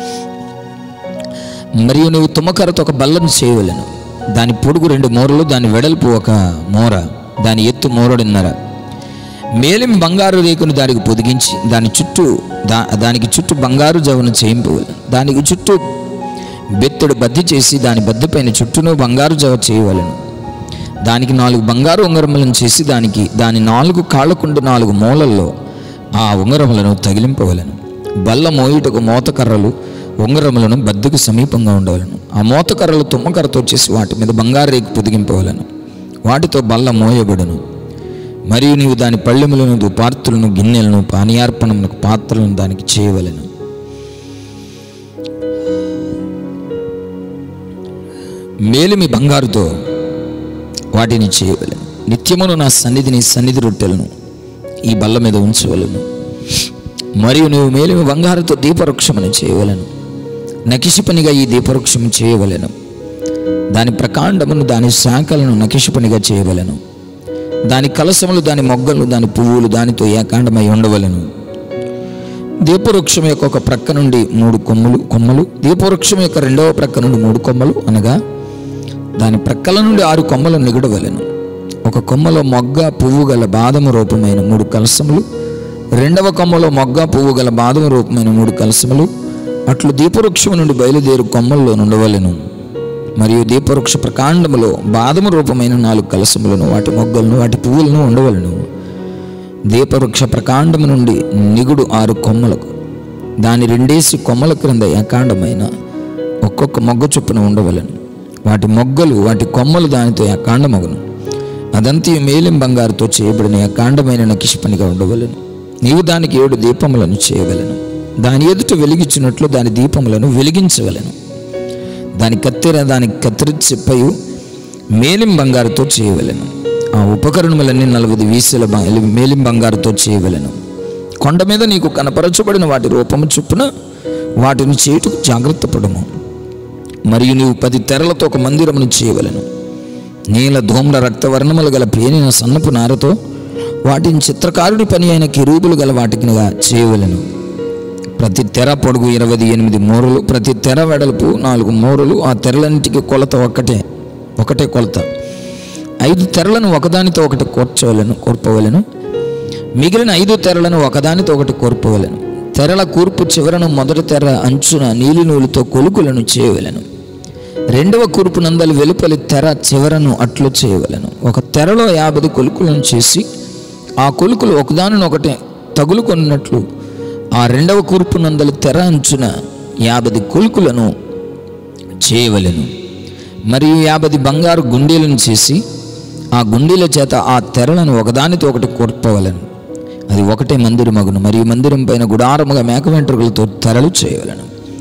మరియు నువ్వు తుమ్మకరతో ఒక బల్లను చేయవలను దాని పొడుగు రెండు మూరలు దాని వెడల్పు ఒక మూర దాని ఎత్తు మూరడున్నర మేలిం బంగారు రేకును దానికి పొదిగించి దాని చుట్టూ దా దానికి చుట్టూ బంగారు జవను చేయింపవలను దానికి చుట్టూ బెత్తడు బద్ది చేసి దాని బద్దపైన చుట్టూను బంగారు జవ చేయవలను దానికి నాలుగు బంగారు ఉంగరములను చేసి దానికి దాని నాలుగు కాళ్ళకుండు నాలుగు మూలల్లో ఆ ఉంగరములను తగిలింపవలను బల్ల మోయుటకు మోతకర్రలు ఉంగరములను బద్దకు సమీపంగా ఉండవలను ఆ మోతకర్రలు తుమ్మకర్రతో చేసి వాటి మీద బంగారు రేకు పొదిగింపవలను వాటితో బల్ల మోయబడును మరియు నీవు దాని పళ్ళెములను దుపార్తులను గిన్నెలను పానీయార్పణములకు పాత్రలను దానికి చేయవలను మేలిమి బంగారుతో వాటిని చేయవలను నిత్యమును నా సన్నిధిని సన్నిధి రొట్టెలను ఈ బల్ల మీద ఉంచవలను మరియు నీవు మేలిమి బంగారుతో దీపవృక్షమును చేయవలను నకిషి పనిగా ఈ దీపవృక్షము చేయవలను దాని ప్రకాండమును దాని శాఖలను నకిషి పనిగా చేయవలను దాని కలసములు దాని మొగ్గలు దాని పువ్వులు దానితో ఏకాండమై ఉండవలను దీపవృక్షం యొక్క ఒక ప్రక్క నుండి మూడు కొమ్ములు కొమ్మలు దీపవృక్షం యొక్క రెండవ ప్రక్క నుండి మూడు కొమ్మలు అనగా దాని ప్రక్కల నుండి ఆరు కొమ్మలు నిగడవలెను ఒక కొమ్మలో మొగ్గ పువ్వు గల బాదము రూపమైన మూడు కలసములు రెండవ కొమ్మలో మొగ్గ పువ్వు గల బాదము రూపమైన మూడు కలసములు అట్లు దీపవృక్షము నుండి బయలుదేరు కొమ్మల్లో నుండవలెను మరియు దీపవృక్ష ప్రకాండములో బాదము రూపమైన నాలుగు కలసములను వాటి మొగ్గలను వాటి పువ్వులను ఉండవలను దీపవృక్ష ప్రకాండము నుండి నిగుడు ఆరు కొమ్మలకు దాని రెండేసి కొమ్మల క్రింద ఏకాండమైన ఒక్కొక్క మొగ్గ చొప్పున ఉండవలను వాటి మొగ్గలు వాటి కొమ్మలు దానితో ఏకాండమగును అదంతి మేలిం బంగారుతో చేయబడిన ఏకాండమైన నకిషి పనిగా ఉండవలను నీవు దానికి ఏడు దీపములను చేయవలను దాని ఎదుట వెలిగించినట్లు దాని దీపములను వెలిగించవలను దాని కత్తెర దాని కత్తెర చెప్పయు మేలిం బంగారుతో చేయవలెను ఆ ఉపకరణములన్నీ నలుగుది వీసెల బ- మేలిం బంగారుతో చేయవలెను కొండ మీద నీకు కనపరచబడిన వాటి రూపము చొప్పున వాటిని చేయుటకు జాగ్రత్త పడము మరియు నీవు పది తెరలతో ఒక మందిరమును చేయవలెను నీల ధూమ్ర రక్తవర్ణములు గల పేనిన సన్నపు నారతో వాటిని చిత్రకారుడి పని అయిన కిరూపులు గల వాటికి చేయవలెను ప్రతి తెర పొడుగు ఇరవై ఎనిమిది మూరలు ప్రతి తెర వెడల్పు నాలుగు మూరలు ఆ తెరలన్నిటికీ కొలత ఒక్కటే ఒకటే కొలత ఐదు తెరలను ఒకదానితో ఒకటి కూర్చోవలను కూర్పవలను మిగిలిన ఐదు తెరలను ఒకదానితో ఒకటి కూర్పవలను తెరల కూర్పు చివరను మొదటి తెర అంచున నీలి నూలుతో కొలుకులను చేయవలను రెండవ కూర్పు నందలి వెలుపలి తెర చివరను అట్లు చేయవలను ఒక తెరలో యాభై కొలుకులను చేసి ఆ కొలుకులు ఒకదానినొకటి తగులుకొన్నట్లు ఆ రెండవ కూర్పు నందలి తెర అంచున యాభై కొలుకులను చేయవలెను మరియు యాభై బంగారు గుండీలను చేసి ఆ గుండీల చేత ఆ తెరలను ఒకదానితో ఒకటి కూర్పవలను అది ఒకటే మందిరమగును మరియు మందిరం పైన గుడారముగా మేక వెంట్రుకలతో తెరలు చేయవలను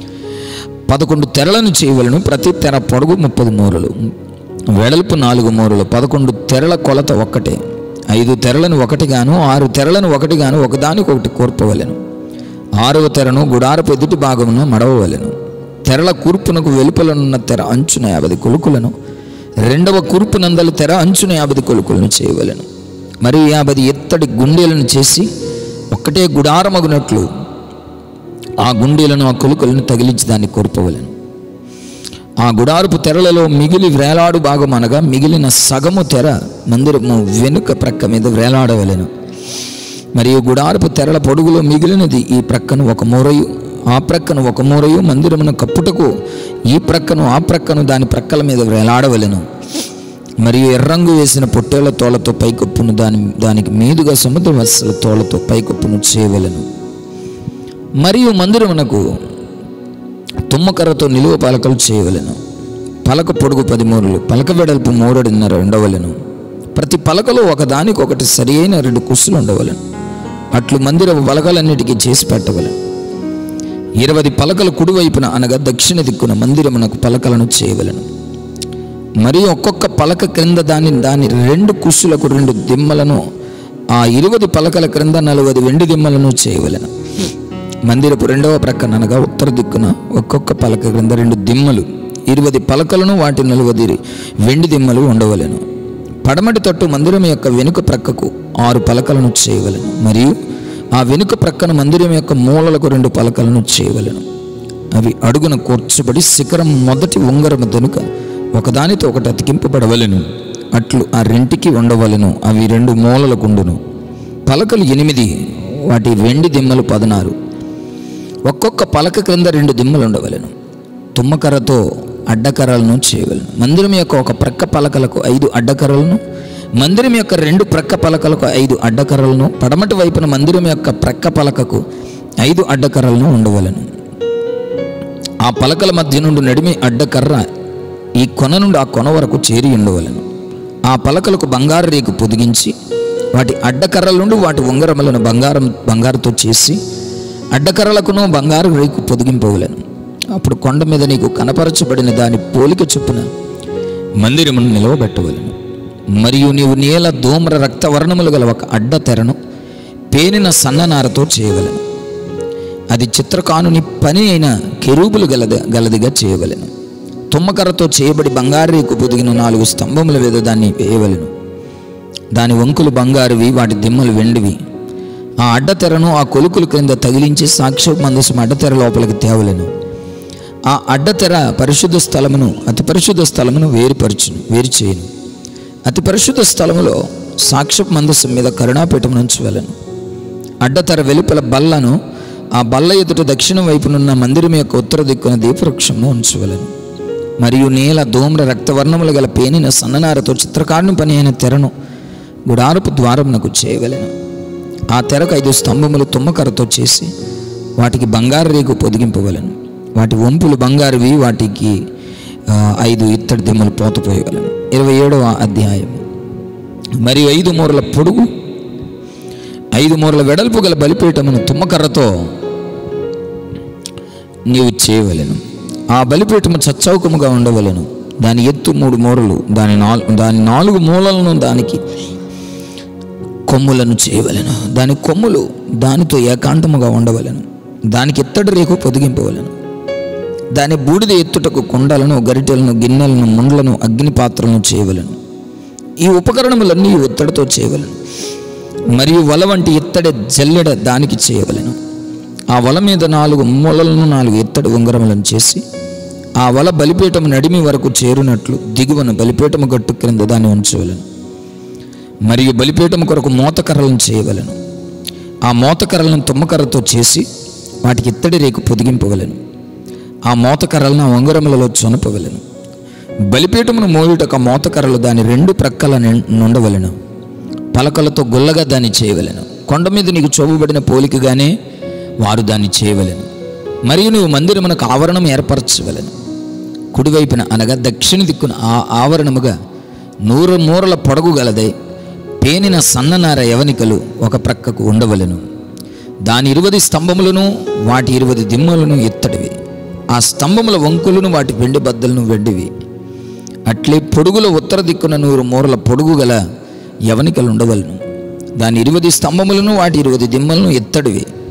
పదకొండు తెరలను చేయవలను ప్రతి తెర పొడుగు ముప్పది మూరలు వెడల్పు నాలుగు మూరలు పదకొండు తెరల కొలత ఒక్కటే ఐదు తెరలను ఒకటిగాను ఆరు తెరలను ఒకటిగాను ఒకదానికొకటి కూర్పవలెను ఆరవ తెరను గుడారపు ఎదుటి భాగమున మడవవలెను తెరల కూర్పునకు వెలుపలనున్న తెర అంచున యాభై కొలుకులను రెండవ కూర్పు నందల తెర అంచున యాభై కొలుకులను చేయవలెను మరియు యాభై ఎత్తడి గుండెలను చేసి ఒక్కటే గుడారమగునట్లు ఆ గుండెలను ఆ కొలుకలను తగిలించి దాన్ని కొరపవలను ఆ గుడారపు తెరలలో మిగిలి వేలాడు భాగం అనగా మిగిలిన సగము తెర మందిరము వెనుక ప్రక్క మీద వేలాడవలెను మరియు గుడారపు తెరల పొడుగులో మిగిలినది ఈ ప్రక్కను ఒక మూరయు ఆ ప్రక్కను ఒక మూరయు మందిరమును కప్పుటకు ఈ ప్రక్కను ఆ ప్రక్కను దాని ప్రక్కల మీద వేలాడవలెను మరియు ఎర్రంగు వేసిన పొట్టేళ్ల తోలతో పైకప్పును దాని దానికి మీదుగా సముద్ర వత్సల తోలతో పైకప్పును చేయవలెను మరియు మందిరమునకు తుమ్మకర్రతో నిలువ పలకలు చేయవలెను పలక పొడుగు పది మూరలు పలక వెడల్పు మూరడున్నర ఉండవలెను ప్రతి పలకలో ఒకదానికొకటి సరి అయిన రెండు కుస్సులు ఉండవలెను అట్లు మందిరపు పలకలన్నిటికీ చేసి పెట్టవలెను ఇరవై పలకల కుడివైపున అనగా దక్షిణ దిక్కున మందిరమునకు పలకలను చేయవలెను మరియు ఒక్కొక్క పలక క్రింద దాని దాని రెండు కుస్సులకు రెండు దిమ్మలను ఆ ఇరువది పలకల క్రింద నలువది వెండి దిమ్మలను చేయవలెను మందిరపు రెండవ ప్రక్కన అనగా ఉత్తర దిక్కున ఒక్కొక్క పలక క్రింద రెండు దిమ్మలు ఇరువది పలకలను వాటి నలువది వెండి దిమ్మలు ఉండవలెను పడమటి తట్టు మందిరం యొక్క వెనుక ప్రక్కకు ఆరు పలకలను చేయవలెను మరియు ఆ వెనుక ప్రక్కన మందిరం యొక్క మూలలకు రెండు పలకలను చేయవలెను అవి అడుగున కూర్చబడి శిఖరం మొదటి ఉంగరము దనుక ఒకదానితో ఒకటి అతికింపబడవలెను అట్లు ఆ రెంటికి ఉండవలెను అవి రెండు మూలలకుండును పలకలు ఎనిమిది వాటి వెండి దిమ్మలు పదనారు ఒక్కొక్క పలక క్రింద రెండు దిమ్మలు ఉండవలెను తుమ్మకర్రతో అడ్డకర్రలను చేయవలెను మందిరం యొక్క ఒక ప్రక్క పలకలకు ఐదు అడ్డకర్రలను మందిరం యొక్క రెండు ప్రక్క పలకలకు ఐదు అడ్డకర్రలను పడమటి వైపున మందిరం యొక్క ప్రక్క పలకకు ఐదు అడ్డకర్రలను ఉండవలెను ఆ పలకల మధ్య నుండి నడిమి అడ్డకర్ర ఈ కొన నుండి ఆ కొన వరకు చేరి ఉండవలెను ఆ పలకలకు బంగారు రేకు పొదిగించి వాటి అడ్డకర్రల నుండి వాటి ఉంగరములను బంగారం బంగారుతో చేసి అడ్డకర్రలకును బంగారు రేకు పొదిగింపవలెను అప్పుడు కొండ మీద నీకు కనపరచబడిన దాని పోలిక చొప్పున మందిరమును నిలవబెట్టవలెను మరియు నీవు నీల ధూమ్ర రక్తవర్ణములు గల ఒక అడ్డ తెరను పేనిన సన్ననారతో చేయవలెను అది చిత్రకానుని పని అయిన కెరూబులు గలద గలదిగా చేయవలెను తుమ్మకర్రతో చేయబడి బంగారు రేకు పొదిగిన నాలుగు స్తంభముల మీద దాన్ని వేయవలెను దాని వంకులు బంగారువి వాటి దిమ్మలు వెండివి ఆ అడ్డతెరను ఆ కొలుకుల క్రింద తగిలించి సాక్ష్య మందసం అడ్డతెర లోపలికి తేవలెను ఆ అడ్డతెర పరిశుద్ధ స్థలమును అతి పరిశుద్ధ స్థలమును వేరుపరచును వేరు చేయను అతి పరిశుద్ధ స్థలములో సాక్ష్యపు మందసం మీద కరుణాపీఠం ఉంచవలను అడ్డతెర వెలుపల బల్లను ఆ బల్ల ఎదుట దక్షిణ వైపునున్న మందిరం యొక్క ఉత్తర దిక్కున దీపవృక్షమును ఉంచవలను మరియు నీల ధూమ్ర రక్తవర్ణములు గల పేనిన సన్ననారతో చిత్రకారుని పని అయిన తెరను గుడారపు ద్వారమునకు చేయవలెను ఆ తెరకు ఐదు స్తంభములు తుమ్మకరతో చేసి వాటికి బంగారు రేకు పొదిగింపవలను వాటి వంపులు బంగారువి వాటికి ఆ, ఐదు ఇత్తడి దిమ్మలు పోతపోయవలను ఇరవై ఏడవ అధ్యాయం మరియు ఐదు మూరల పొడుగు ఐదు మూరల వెడల్పు గల బలిపీఠమును తుమ్మకర్రతో నీవు చేయవలెను ఆ బలిపీఠము చచ్చౌకముగా ఉండవలెను దాని ఎత్తు మూడు మూరలు దాని నాలుగు దాని నాలుగు మూలలను దానికి కొమ్ములను చేయవలెను దాని కొమ్ములు దానితో ఏకాంతముగా ఉండవలెను దానికి ఎత్తడి రేకు పొదిగింపవలెను దాని బూడిద ఎత్తుటకు కుండలను గరిటెలను గిన్నెలను ముండ్లను అగ్ని పాత్రలను చేయవలెను ఈ ఉపకరణములన్నీ ఒత్తడితో చేయవలెను మరియు వల వంటి ఇత్తడి జల్లెడ దానికి చేయవలెను ఆ వల మీద నాలుగు మూలలను నాలుగు ఇత్తడి ఉంగరములను చేసి ఆ వల బలిపీఠము నడిమి వరకు చేరునట్లు దిగువన బలిపీఠము గట్టు క్రింద దాన్ని ఉంచవలెను మరియు బలిపీఠము కొరకు మోతకర్రలను చేయవలెను ఆ మోతకర్రలను తుమ్మకర్రతో చేసి వాటికి ఇత్తడి రేకు పొదిగింపవలెను ఆ మోతకర్రలను ఆ ఉంగరములలో చొనపవలెను బలిపీఠమును మోయుటకు ఆ మోతకర్రలు దాని రెండు ప్రక్కల నిం- నుండవలెను పలకలతో గుల్లగా దాన్ని చేయవలెను కొండ మీద నీకు చూపబడిన పోలికగానే వారు దాన్ని చేయవలెను మరియు నువ్వు మందిరమునకు ఆవరణం ఏర్పరచవలెను కుడివైపున అనగా దక్షిణ దిక్కున ఆ ఆవరణముగా నూరు మూరల పొడగు గలదై పేనిన సన్ననార యవనికలు ఒక ప్రక్కకు ఉండవలెను దాని ఇరువది స్తంభములను వాటి ఇరువది దిమ్మలను ఎత్తడివి ఆ స్తంభముల వంకులను వాటి వెండి బద్దలను వెండివి అట్లే పొడుగుల ఉత్తర దిక్కున నూరు మూరల పొడుగు గల యవనికలు ఉండవలను దాని ఇరువది స్తంభములను వాటి ఇరువది దిమ్మలను ఎత్తడివి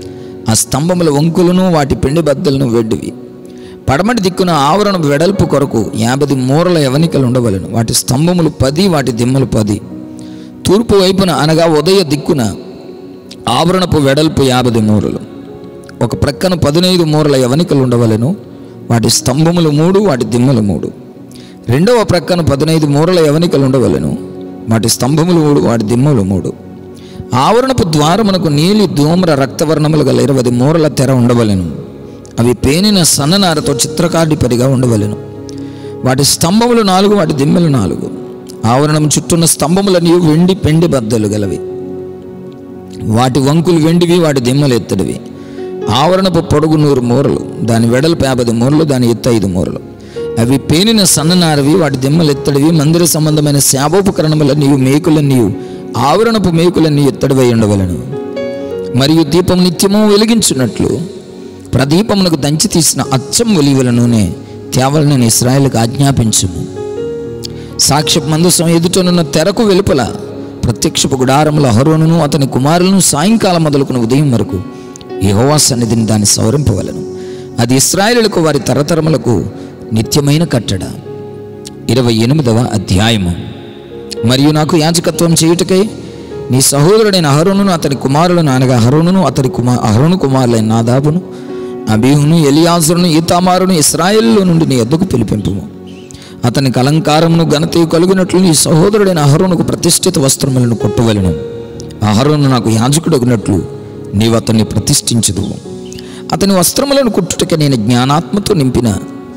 ఆ స్తంభముల వంకులను వాటి పిండి బద్దలను వెడ్డివి పడమటి దిక్కున ఆవరణ వెడల్పు కొరకు యాభై మూరల యవనికలు ఉండవలను వాటి స్తంభములు పది వాటి దిమ్మలు పది తూర్పు వైపున అనగా ఉదయ దిక్కున ఆవరణపు వెడల్పు యాభై మూరలు ఒక ప్రక్కన పదినైదు మూరల యవనికలు ఉండవలను వాటి స్తంభములు మూడు వాటి దిమ్మలు మూడు రెండవ ప్రక్కన పదినైదు మూరల యవనికలు ఉండవలను వాటి స్తంభములు మూడు వాటి దిమ్మలు మూడు ఆవరణపు ద్వారమునకు నీలి ధూమ్ర రక్తవర్ణములు గల ఇరవై మూరల తెర ఉండవలెను అవి పేనిన సన్ననారతో చిత్రకాడి పరిగా ఉండవలెను వాటి స్తంభములు నాలుగు వాటి దిమ్మలు నాలుగు ఆవరణం చుట్టూన్న స్తంభములని వెండి పెండి బద్దలు గలవి వాటి వంకులు వెండివి వాటి దిమ్మలు ఎత్తడివి ఆవరణపు పొడుగు నూరు మూరలు దాని వెడల్పు యాభై మూరలు దాని ఎత్తు ఐదు మూరలు అవి పేనిన సన్ననారవి వాటి దిమ్మలు ఎత్తడివి మందిర సంబంధమైన శాపోపకరణములన్నీ మేకులన్నీ ఆవరణపు మేకులన్నీ ఎత్తడివై ఉండవలను మరియు దీపం నిత్యము వెలిగించున్నట్లు ప్రదీపమునకు దంచి తీసిన అచ్చం ఒలివల నూనె తేవలనని ఇస్రాయేల్కి ఆజ్ఞాపించుము సాక్ష్యపు మందసం ఎదుటనున్న తెరకు వెలుపల ప్రత్యక్షపు గుడారముల హరోనును అతని కుమారులను సాయంకాలం మొదలుకున్న ఉదయం వరకు యెహోవా సన్నిధిని దాన్ని సవరింపవలను అది ఇస్రాయేలులకు వారి తరతరములకు నిత్యమైన కట్టడ ఇరవై ఎనిమిదవ అధ్యాయము మరియు నాకు యాజకత్వం చేయుటకై నీ సహోదరుడైన అహరోనును అతని కుమారులను అనగా అహరోనును అతని కుమార్ అహరోను కుమారులైన నాదాబును అబీహును ఎలియాజరును ఈతామారును ఇస్రాయేల్లో నుండి నీ ఎద్దుకు పిలిపింపుము అతనికి అలంకారమును ఘనతయు కలుగునట్లు నీ సహోదరుడైన అహరోనుకు ప్రతిష్ఠిత వస్త్రములను కొట్టవలను అహరోను నాకు యాజకుడగినట్లు నీవు అతన్ని ప్రతిష్ఠించదు అతని వస్త్రములను కుట్టుటకే నేను జ్ఞానాత్మతో నింపిన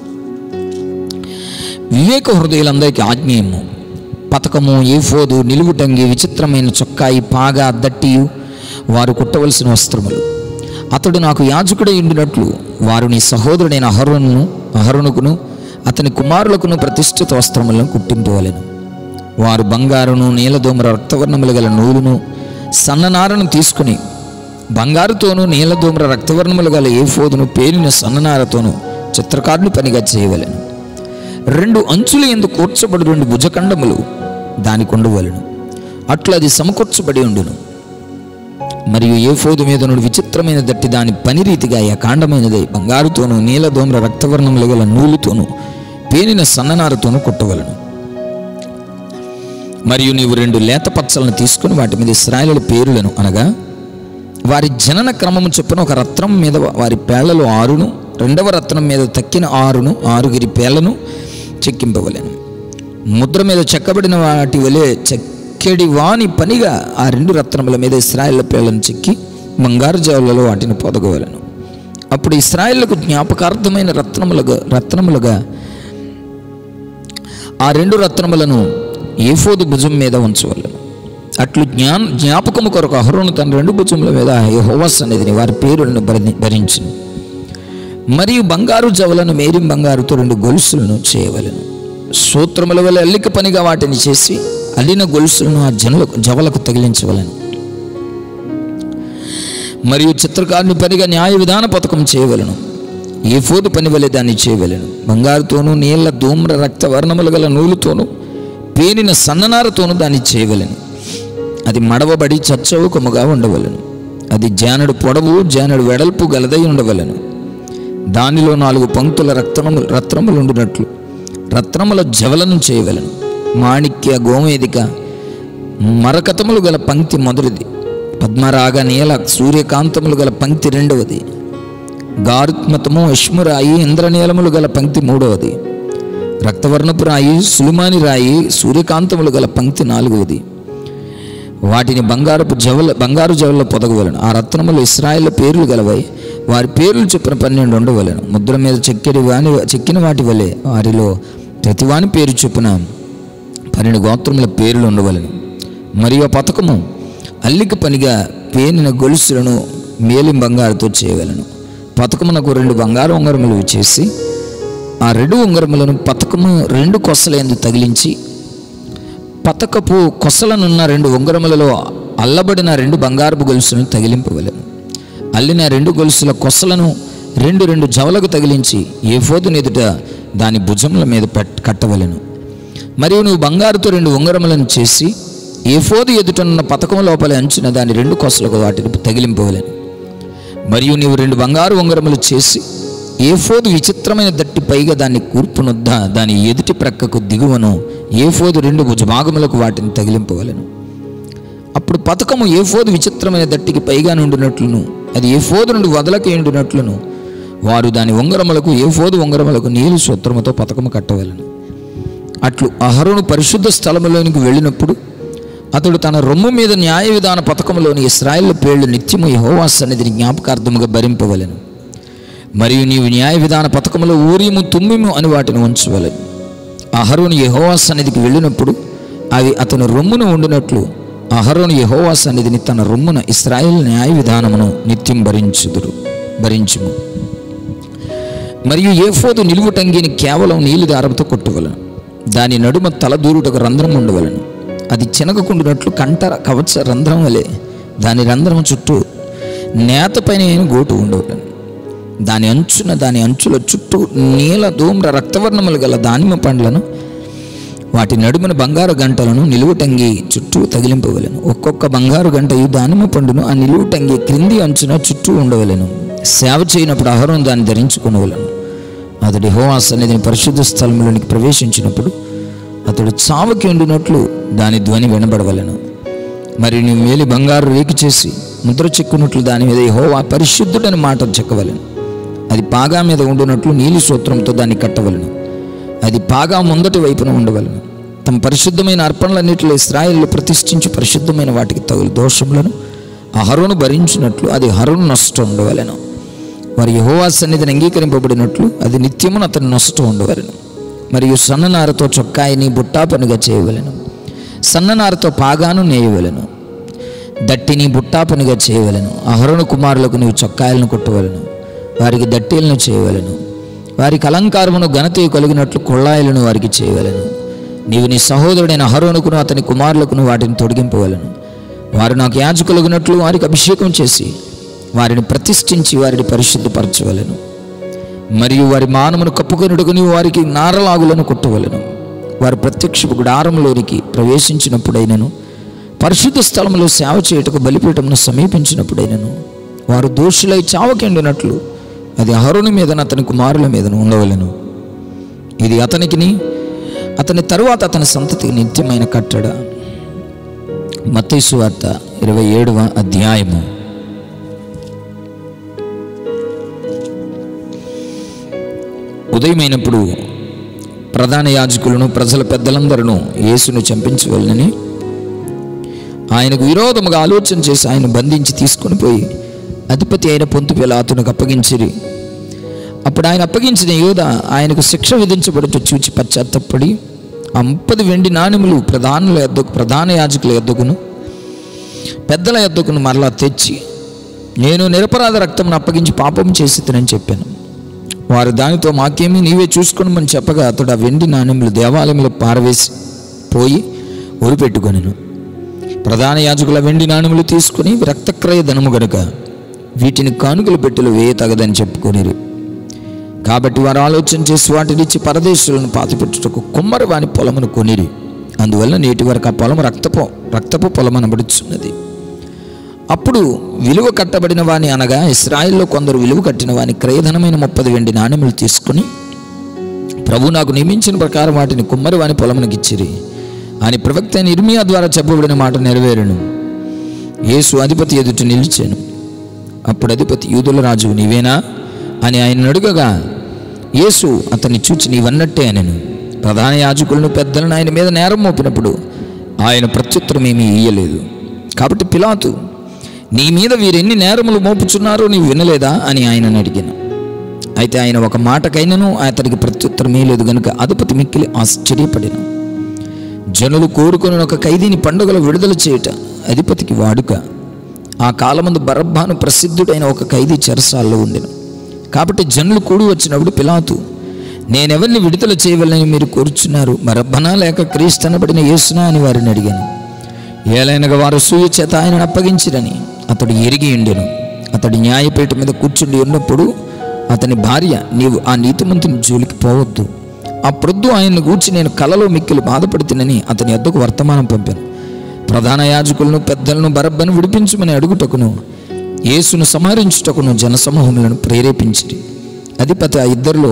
వివేక హృదయులందరికీ ఆజ్ఞేయము పతకము ఏఫోదు నిలువుటంగి విచిత్రమైన చొక్కాయి పాగా దట్టియు వారు కుట్టవలసిన వస్త్రములు అతడు నాకు యాజకుడై ఉండినట్లు వారు నీ సహోదరుడైన అహరును అహరునుకును అతని కుమారులకును ప్రతిష్ఠిత వస్త్రములను కుట్టింపవలెను వారు బంగారును నీలదోమర రక్తవర్ణములు గల నూలును సన్ననారను తీసుకుని బంగారుతోనూ నీలదోమర రక్తవర్ణములు గల ఏఫోదును పేరిన సన్ననారతోనూ చిత్రకారుని పనిగా చేయవలెను రెండు అంచుల ఎందు కూర్చబడి రెండు భుజఖండములు దానికి ఉండవలను అట్లా అది సమకూర్చబడి ఉండును మరియు ఏ ఫోదు మీద నుండి విచిత్రమైన దట్టి దాని పని రీతిగా కాండమైనదై బంగారుతోనూ నీలదోమ్ర రక్తవర్ణములు గల నూలుతోనూ పేనిన సన్ననారతోనూ కుట్టవలను మరియు నీవు రెండు లేత పచ్చలను తీసుకుని వాటి మీద ఇస్రాయలుల పేరులను అనగా వారి జనన క్రమము చొప్పున ఒక రత్నం మీద వారి పేళ్లలో ఆరును రెండవ రత్నం మీద తక్కిన ఆరును ఆరుగురి పేళ్లను చెక్కింపవలెను ముద్ర మీద చెక్కబడిన వాటి వలె చెక్కడి వాని పనిగా ఆ రెండు రత్నముల మీద ఇస్రాయేళ్ల పేర్లను చెక్కి బంగారు జావులలో వాటిని పొదగవలను అప్పుడు ఇస్రాయేళ్లకు జ్ఞాపకార్థమైన రత్నములుగా రత్నములుగా ఆ రెండు రత్నములను ఏఫోదు భుజం మీద ఉంచవలను అట్లు జ్ఞాన్ జ్ఞాపకము కొరకు అహరోను తన రెండు భుజముల మీద యెహోవా సన్నిధిని వారి పేరులను భరి భరించును మరియు బంగారు జవలను మేరిం బంగారుతో రెండు గొలుసులను చేయవలెను సూత్రముల వల్ల అల్లిక పనిగా వాటిని చేసి అల్లిన గొలుసులను ఆ జనులకు జవలకు తగిలించవలను మరియు చిత్రకారుని పనిగా న్యాయ విధాన పథకం చేయవలను ఏ ఫోదు పని వలె దాన్ని చేయవలను బంగారుతోనూ నీళ్ల ధూమ్ర రక్త వర్ణములు గల నూలుతోనూ పేనిన సన్ననారతోనూ దాన్ని చేయవలను అది మడవబడి చచ్చవుకముగా ఉండవలను అది జానడు పొడవు జానడు వెడల్పు గలదై ఉండవలను దానిలో నాలుగు పంక్తుల రత్నములు రత్నములు ఉండినట్లు రత్నముల జవలను చేయవలను మాణిక్య గోమేదిక మరకతములు గల పంక్తి మొదటిది పద్మరాగ నీల సూర్యకాంతములు గల పంక్తి రెండవది గారుత్మతము అశ్మురాయి ఇంద్రనీలములు గల పంక్తి మూడవది రక్తవర్ణపు రాయి సులిమాని రాయి సూర్యకాంతములు గల పంక్తి నాలుగవది వాటిని బంగారపు జవల బంగారు జవల పొదగవలను ఆ రత్నములు ఇస్రాయేల్ పేర్లు గలవై వారి పేర్లు చెప్పిన పన్నెండు ఉండవలను ముద్ర మీద చెక్కిడి వాని చెక్కిన వాటి వలె వారిలో ప్రతివాని పేరు చొప్పున పన్నెండు గోత్రముల పేర్లు ఉండవలను మరియు ఆ పథకము అల్లిక పనిగా పేనిన గొలుసులను మేలిం బంగారుతో చేయవలను పథకమునకు రెండు బంగారు ఉంగరములు చేసి ఆ రెండు ఉంగరములను పథకము రెండు కొసలందు తగిలించి పతకపు కొసలనున్న రెండు ఉంగరములలో అల్లబడిన రెండు బంగారపు గొలుసులను తగిలింపవలెను అల్లిన రెండు గొలుసుల కొసలను రెండు రెండు జవలకు తగిలించి ఏఫోదు ఎదుట దాని భుజముల మీద పట్ కట్టవలెను మరియు నువ్వు బంగారుతో రెండు ఉంగరములను చేసి ఏఫోదు ఎదుటనున్న పథకం లోపల అంచిన దాని రెండు కొసలకు వాటిని తగిలింపవలెను మరియు నీవు రెండు బంగారు ఉంగరములు చేసి ఏఫోదు విచిత్రమైన దట్టి పైగా దాన్ని కూర్పునొద్ద దాని ఎదుటి ప్రక్కకు దిగువను ఏఫోదు రెండు భుజభాగములకు వాటిని తగిలింపవలను అప్పుడు పథకము ఏఫోదు విచిత్రమైన దట్టికి పైగా నుండినట్లును అది ఏఫోదు నుండి వదలకి ఎండునట్లును వారు దాని ఉంగరములకు ఏఫోదు ఉంగరములకు నీలు సూత్రముతో పథకము కట్టవలను అట్లు అహరోను పరిశుద్ధ స్థలములోనికి వెళ్ళినప్పుడు అతడు తన రొమ్ము మీద న్యాయ విధాన పథకంలోని ఇస్రాయేల్ పేళ్లు నిత్యము యెహోవా సన్నిధిని జ్ఞాపకార్థముగా భరింపవలెను మరియు నీవు న్యాయ విధాన పథకంలో ఊరిము తుమ్మిము అని వాటిని ఉంచవలెను అహరోను యెహోవా సన్నిధికి వెళ్ళినప్పుడు అవి అతని రొమ్మున ఉండినట్లు అహరోను యెహోవా సన్నిధిని తన రొమ్మున ఇస్రాయేల్ న్యాయ విధానమును నిత్యం భరించుదురు భరించుము మరియు ఏఫోదు నిలువుటంగిని కేవలం నీలి దారంతో కొట్టువలను దాని నడుమ తల దూరుటకు రంధ్రం ఉండవలను అది చినగకుండినట్లు కంటర కవచ రంధ్రం వలె దాని రంధ్రం చుట్టూ నేతపైన గోటు ఉండవలను దాని అంచున దాని అంచుల చుట్టూ నీల ధూమ్ర రక్తవర్ణములు గల దానిమ్మ పండ్లను వాటి నడుమున బంగారు గంటలను నిలువుటంగి చుట్టూ తగిలింపవలెను ఒక్కొక్క బంగారు గంటయు దానిమ్మ పండును ఆ నిలువుటంగి క్రింది అంచున చుట్టూ ఉండవలెను సేవ చేయనప్పుడు అహరం దాన్ని ధరించుకునవలను అతడి హోవా సన్నిధిని పరిశుద్ధ స్థలంలోనికి ప్రవేశించినప్పుడు అతడు చావుకి ఉండినట్లు దాని ధ్వని వినబడవలను మరి నీ మేలి బంగారు రేకి చేసి ముద్ర చెక్కున్నట్లు దాని మీద హోవా పరిశుద్ధుడని మాట చెక్కవలను అది పాగా మీద ఉండునట్లు నీలి సూత్రంతో దాన్ని కట్టవలను అది పాగా ముందటి వైపున ఉండవలను తమ పరిశుద్ధమైన అర్పణలన్నిటిలో ఇస్రాయిల్లో ప్రతిష్ఠించి పరిశుద్ధమైన వాటికి తగులు దోషములను అహరోను భరించినట్లు అది హరును నష్టం ఉండవలను వారి యహోవా సన్నిధిని అంగీకరింపబడినట్లు అది నిత్యమును అతని నష్టం ఉండవలను మరియు సన్ననారతో చొక్కాయిని బుట్టాపనుగా చేయవలను సన్ననారతో పాగాను నేయవలను దట్టిని బుట్టాపనిగా చేయవలను అహరోను కుమారులకు నీవు చొక్కాయలను కుట్టవలను వారికి దట్టీలను చేయవలను వారికి అలంకారమును ఘనత కలిగినట్లు కొళ్ళాయిలను వారికి చేయవలను నీవు నీ సహోదరుడైన అహరోనుకును అతని కుమారులకును వాటిని తొడిగింపవలను వారు నాకు యాజకులగినట్లు వారికి అభిషేకం చేసి వారిని ప్రతిష్ఠించి వారిని పరిశుద్ధపరచవలను మరియు వారి మానమును కప్పుకొనుటకు నీవు వారికి నారలాగులను కొట్టవలను వారి ప్రత్యక్ష గుడారంలోనికి ప్రవేశించినప్పుడైనను పరిశుద్ధ స్థలంలో సేవ చేయుటకు బలిపీఠమును సమీపించినప్పుడైనను వారు దోషులై చావకెండినట్లు అది అహరుని మీదను అతని కుమారుల మీదను ఉండవలను ఇది అతనికిని అతని తరువాత అతని సంతతికి నిత్యమైన కట్టడ మత్తైసు వార్త ఇరవై ఏడవ అధ్యాయము ఉదయమైనప్పుడు ప్రధాన యాజకులను ప్రజల పెద్దలందరూ యేసును చంపించవలనని ఆయనకు విరోధముగా ఆలోచన చేసి ఆయన బంధించి తీసుకొని పోయి అధిపతి అయిన పొంతు పిలాతునకు అప్పగించిరి అప్పుడు ఆయన అప్పగించిన యోధ ఆయనకు శిక్ష విధించబడుతూ చూచి పశ్చాత్తపడి ఆ ముప్పది వెండి నాణెములు ప్రధానుల ఎద్దకు ప్రధాన యాజకుల ఎద్దకును పెద్దల ఎద్దకును మరలా తెచ్చి నేను నిరపరాధ రక్తమును అప్పగించి పాపం చేసి తినని చెప్పాను వారు దానితో మాకేమీ నీవే చూసుకోనమని చెప్పగా అతడు ఆ వెండి నాణెములు దేవాలయంలో పారవేసి పోయి ఒరిపెట్టుకొనెను ప్రధాన యాజకుల వెండి నాణెములు తీసుకుని రక్తక్రయ ధనము గనుక వీటిని కానుకల పెట్టెలు వేయ తగదని చెప్పుకొనిరు కాబట్టి వారు ఆలోచన చేసి వాటినిచ్చి పరదేశులను పాతిపెట్టుటకు కుమ్మరి వాని పొలమును కొనిరి అందువల్ల నేటి వరకు ఆ పొలం రక్తపు రక్తపు పొలం అనబడుచున్నది అప్పుడు విలువ కట్టబడిన వాని అనగా ఇస్రాయిల్లో కొందరు విలువ కట్టిన వాని క్రయధనమైన ముప్పది వెండి నాణెములు తీసుకుని ప్రభు నాకు నియమించిన ప్రకారం వాటిని కుమ్మరి వాని పొలమునకి ఇచ్చిరి అని ప్రవక్త అయిన ఇర్మియా ద్వారా చెప్పబడిన మాట నెరవేరును యేసు అధిపతి ఎదుట నిలిచాను అప్పుడు అధిపతి యూదుల రాజు నీవేనా అని ఆయన అడుగగా యేసు అతన్ని చూచి నీవన్నట్టే అనను ప్రధాన యాజకులను పెద్దలను ఆయన మీద నేరం మోపినప్పుడు ఆయన ప్రత్యుత్తరం ఏమీ ఇయ్యలేదు కాబట్టి పిలాతు నీ మీద వీరెన్ని నేరములు మోపుచున్నారో నీవు వినలేదా అని ఆయనను అడిగాను అయితే ఆయన ఒక మాటకైనను అతనికి ప్రత్యుత్తరం లేదు గనుక అధిపతి మిక్కిలి ఆశ్చర్యపడిన జనులు కోరుకుని ఒక ఖైదీని పండుగలో విడుదల చేయుట అధిపతికి వాడుక ఆ కాలమందు బరబ్బాను ప్రసిద్ధుడైన ఒక ఖైదీ చెరసాల్లో ఉండెను కాబట్టి జనులు కూడి వచ్చినప్పుడు పిలాతు నేనెవరిని విడుదల చేయవలని మీరు కోరుచున్నారు బరబ్బనా లేక క్రీస్తనబడిన యేసునా అని వారిని అడిగాను ఏలైనగా వారు సూయ చేత ఆయనను అప్పగించిరని అతడు ఎరిగి ఉండెను అతడి న్యాయపీఠ మీద కూర్చుండి ఉన్నప్పుడు అతని భార్య నీవు ఆ నీతిమంతుని జోలికి పోవద్దు ఆ ప్రొద్దు ఆయన్ను గూర్చి నేను కలలో మిక్కిలి బాధపడుతునని అతని వద్దకు వర్తమానం పంపాను ప్రధాన యాజకులను పెద్దలను బరబ్బను విడిపించమని అడుగుటకును యేసును సంహరించుటకును జనసమూహములను ప్రేరేపించిరి అధిపతి ఆ ఇద్దరిలో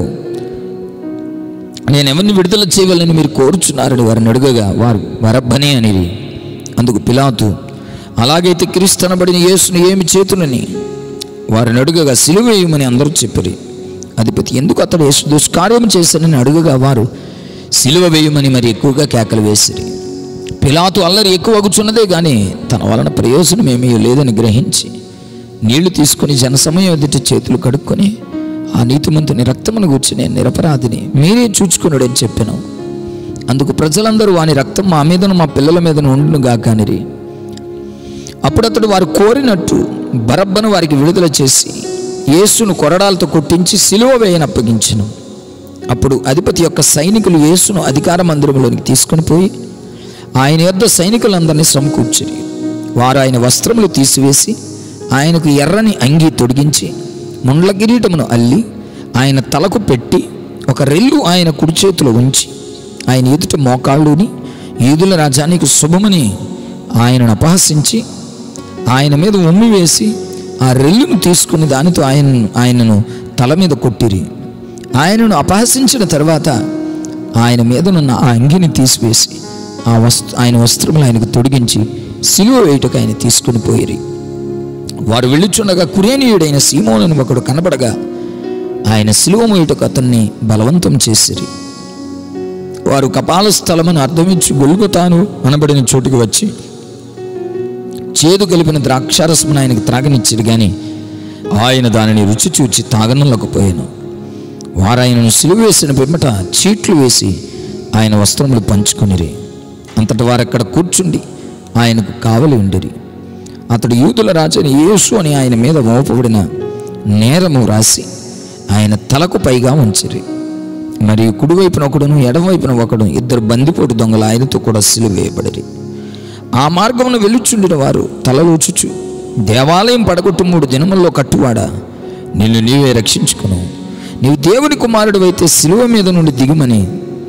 నేను ఎవరిని విడుదల చేయవాలని మీరు కోరుచున్నారని వారిని అడుగగా వారు వరబ్బనే అనేది అందుకు పిలాతు అలాగైతే క్రీస్తనబడిన యేసును ఏమి చేతునని వారిని అడుగగా సిలువేయమని అందరూ చెప్పిరి అధిపతి ఎందుకు అతడు యేసు దుష్కార్యం చేశానని అడుగగా వారు సిలువ వేయమని మరి ఎక్కువగా కేకలు వేసిరి పిలాతు అల్లరి ఎక్కువ అగుచున్నదే కానీ తన వలన ప్రయోజనం ఏమీ లేదని గ్రహించి నీళ్లు తీసుకుని జనసమయం ఎదుటి చేతులు కడుక్కొని ఆ నీతిమంతుని రక్తమును గూర్చి నేను నిరపరాధిని మీరే చూచుకున్నాడని చెప్పాను అందుకు ప్రజలందరూ వాని రక్తం మా మీదను మా పిల్లల మీదను ఉండును గాకనిరి అప్పుడు అతడు వారు కోరినట్టు బరబ్బను వారికి విడుదల చేసి యేసును కొరడాలతో కొట్టించి సిలువ వేయని అప్పగించెను అప్పుడు అధిపతి యొక్క సైనికులు యేసును అధికార మందిరంలోనికి తీసుకొని పోయి ఆయన యొద్ద సైనికులందరినీ సమకూర్చిరి వారు ఆయన వస్త్రములు తీసివేసి ఆయనకు ఎర్రని అంగి తొడిగించి ముండ్ల కిరీటమును అల్లి ఆయన తలకు పెట్టి ఒక రెల్లు ఆయన కుడి చేతిలో ఉంచి ఆయన ఎదుట మోకాళ్ళుని ఈదుల రాజానికి శుభమని ఆయనను అపహసించి ఆయన మీద ఉమ్మి వేసి ఆ రెల్లును తీసుకుని దానితో ఆయన ఆయనను తల మీద కొట్టిరి ఆయనను అపహసించిన తర్వాత ఆయన మీదనున్న ఆ అంగిని తీసివేసి ఆ వస్త్ర ఆయన వస్త్రములు ఆయనకు తొడిగించి సిలువ వేయుటకు ఆయన తీసుకుని పోయిరి వారు వెళ్ళుచుండగా కురేనీయుడైన సీమోనని ఒకడు కనబడగా ఆయన సిలువ మోయుటకు అతన్ని బలవంతం చేసిరి వారు కపాల స్థలమని అర్థమించి గొల్గుతాను అనబడిన చోటుకి వచ్చి చేదు కలిపిన ద్రాక్షారసమును ఆయనకు త్రాగనిచ్చారు కానీ ఆయన దానిని రుచి చూచి తాగనలేకపోయాను వారు ఆయనను సిలువ వేసిన పిమ్మట చీట్లు వేసి ఆయన వస్త్రములు పంచుకొనిరి అంతటి వారు అక్కడ కూర్చుండి ఆయనకు కావలి ఉండిరి అతడు యూదుల రాజని యేసు అని ఆయన మీద మోపబడిన నేరము రాసి ఆయన తలకు పైగా ఉంచిరి మరియు కుడివైపున ఒకడును ఎడమవైపున ఒకడు ఇద్దరు బందిపోటు దొంగలు ఆయనతో కూడా సిలువ వేయబడిరి ఆ మార్గమును వెళ్ళుచుండిన వారు తలలోచుచు దేవాలయం పడగొట్టు మూడు దినముల్లో కట్టువాడా నిన్ను నీవే రక్షించుకును నీవు దేవుని కుమారుడు అయితే శిలువ మీద నుండి దిగుమని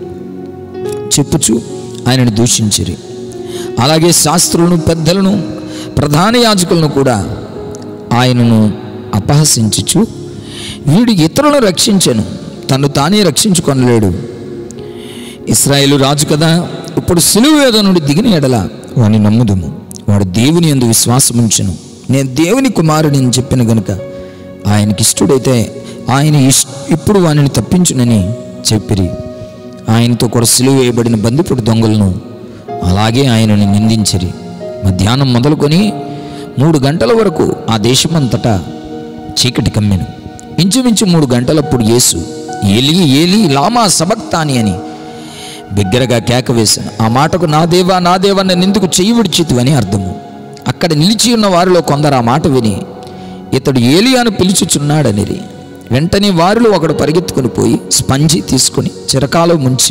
చెప్పుచు ఆయనను దూషించిరి అలాగే శాస్త్రులను పెద్దలను ప్రధాన యాజకులను కూడా ఆయనను అపహసించుచు వీడు ఇతరులను రక్షించను తను తానే రక్షించుకొనలేడు ఇస్రాయేలు రాజు కదా ఇప్పుడు సిలువ వేద నుండి దిగిన ఎడల వాడిని నమ్ముదుము వాడు దేవుని ఎందు విశ్వాసం ఉంచును నేను దేవుని కుమారుని అని చెప్పిన గనుక ఆయనకి ఇష్టడైతే ఆయన ఇష్ ఇప్పుడు వానిని తప్పించునని చెప్పిరి ఆయనతో కూడా సిలువ వేయబడిన బందిపుడు దొంగలను అలాగే ఆయనను నిందించిరి మధ్యాహ్నం మొదలుకొని మూడు గంటల వరకు ఆ దేశమంతటా చీకటి కమ్మెను ఇంచుమించు మూడు గంటలప్పుడు యేసు ఏలి ఏలి లామా సబక్తాని అని బిగ్గరగా కేక వేశాను ఆ మాటకు నా దేవా నా దేవా నన్ను ఎందుకు చెయ్యి విడిచితు అని అర్థము అక్కడ నిలిచి ఉన్న వారిలో కొందరు ఆ మాట విని ఇతడు ఏలియాను పిలుచుచున్నాడనిరి వెంటనే వారిలో ఒకడు పరిగెత్తుకుని పోయి స్పంజి తీసుకుని చిరకాలో ముంచి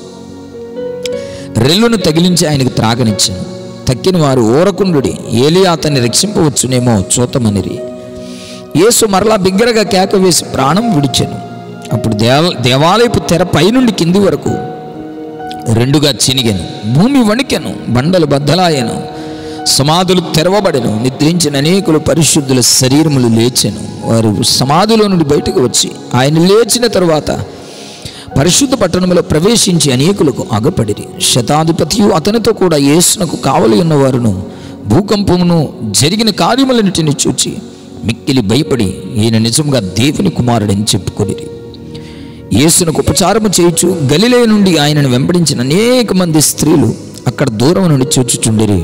రెల్లును తగిలించి ఆయనకు త్రాగనిచ్చాను తక్కిన వారు ఊరకుండుడి ఏలియా అతన్ని రక్షింపవచ్చునేమో చూతమనిరి యేసు మరలా బిగ్గరగా కేక వేసి ప్రాణం విడిచాను అప్పుడు దేవ దేవాలయపు తెర పైనుండి కింది వరకు రెండుగా చినిగెను భూమి వణికెను బండలు బద్దలాయను సమాధులు తెరవబడెను నిద్రించిన అనేకులు పరిశుద్ధుల శరీరములు లేచెను వారు సమాధిలో నుండి బయటకు వచ్చి ఆయన లేచిన తరువాత పరిశుద్ధ పట్టణంలో ప్రవేశించి అనేకులకు అగపడిరి శతాధిపతియు అతనితో కూడా యేసునకు కావలి ఉన్నవారును భూకంపమును జరిగిన కార్యములన్నిటిని చూచి మిక్కిలి భయపడి ఈయన నిజంగా దేవుని కుమారుడని చెప్పుకొనిరి యేసునకు ఉపచారము చేయుచు గలిలే నుండి ఆయనను వెంబడించిన అనేక మంది స్త్రీలు అక్కడ దూరం నుండి చూచుచుండిరి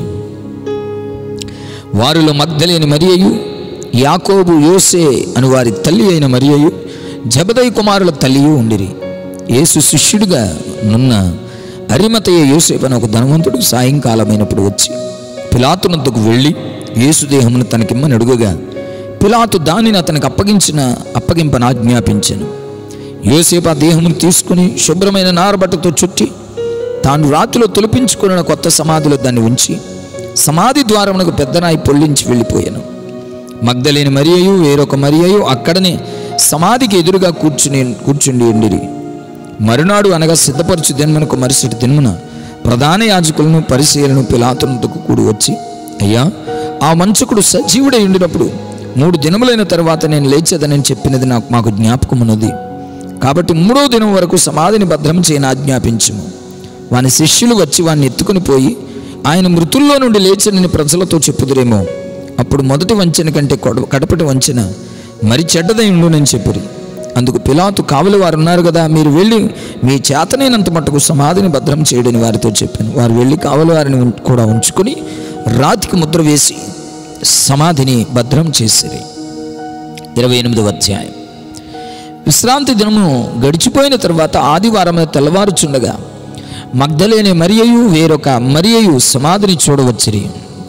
వారిలో మగ్ధలేని మరియయు యాకోబు యోసే అని వారి తల్లి అయిన మరియయు జబదయి కుమారుల తల్లియు ఉండిరి యేసు శిష్యుడిగా నున్న అరిమతయ్య యోసేపు అని ఒక ధనవంతుడు సాయంకాలమైనప్పుడు వచ్చి పిలాతునందుకు వెళ్ళి యేసు దేహమును తనకిమ్మని అడుగుగా పిలాతు దానిని అతనికి అప్పగించిన అప్పగింపని ఆజ్ఞాపించాను యోసేపు ఆ దేహమును తీసుకుని శుభ్రమైన నారబట్టతో చుట్టి తాను రాతిలో తొలిపించుకున్న కొత్త సమాధిలో దాన్ని ఉంచి సమాధి ద్వారమునకు పెద్దనాయి పొల్లించి వెళ్ళిపోయాను మగ్ధలేని మరియయు వేరొక మరియయు అక్కడనే సమాధికి ఎదురుగా కూర్చుని కూర్చుండి ఉండిరి మరునాడు అనగా సిద్ధపరచు దినమునకు మరుసటి దినమున ప్రధాన యాజకులను పరిశీలను పిలాతునందుకు కూడి వచ్చి అయ్యా ఆ మంచకుడు సజీవుడై ఉండినప్పుడు మూడు దినములైన తర్వాత నేను లేచేదనని చెప్పినది నాకు మాకు జ్ఞాపకం ఉన్నది కాబట్టి మూడో దినం వరకు సమాధిని భద్రం చేయని ఆజ్ఞాపించుము వాని శిష్యులు వచ్చి వాడిని ఎత్తుకుని పోయి ఆయన మృతుల్లో నుండి లేచనని ప్రజలతో చెప్పుదురేమో అప్పుడు మొదటి వంచన కంటే కొడ- కడపటి వంచన మరి చెడ్డదై ఉండునని చెప్పిరి అందుకు పిలాతు కావలి వారు ఉన్నారు కదా మీరు వెళ్ళి మీ చేతనైనంత మట్టుకు సమాధిని భద్రం చేయడని వారితో చెప్పాను వారు వెళ్ళి కావలి వారిని ఉం- కూడా ఉంచుకొని రాతికి ముద్ర వేసి సమాధిని భద్రం చేసిరి ఇరవై ఎనిమిదవ అధ్యాయం విశ్రాంతి దినము గడిచిపోయిన తర్వాత ఆదివారం తెల్లవారుచుండగా మగ్ధలేని మరియయు వేరొక మరియయు సమాధిని చూడవచ్చిరి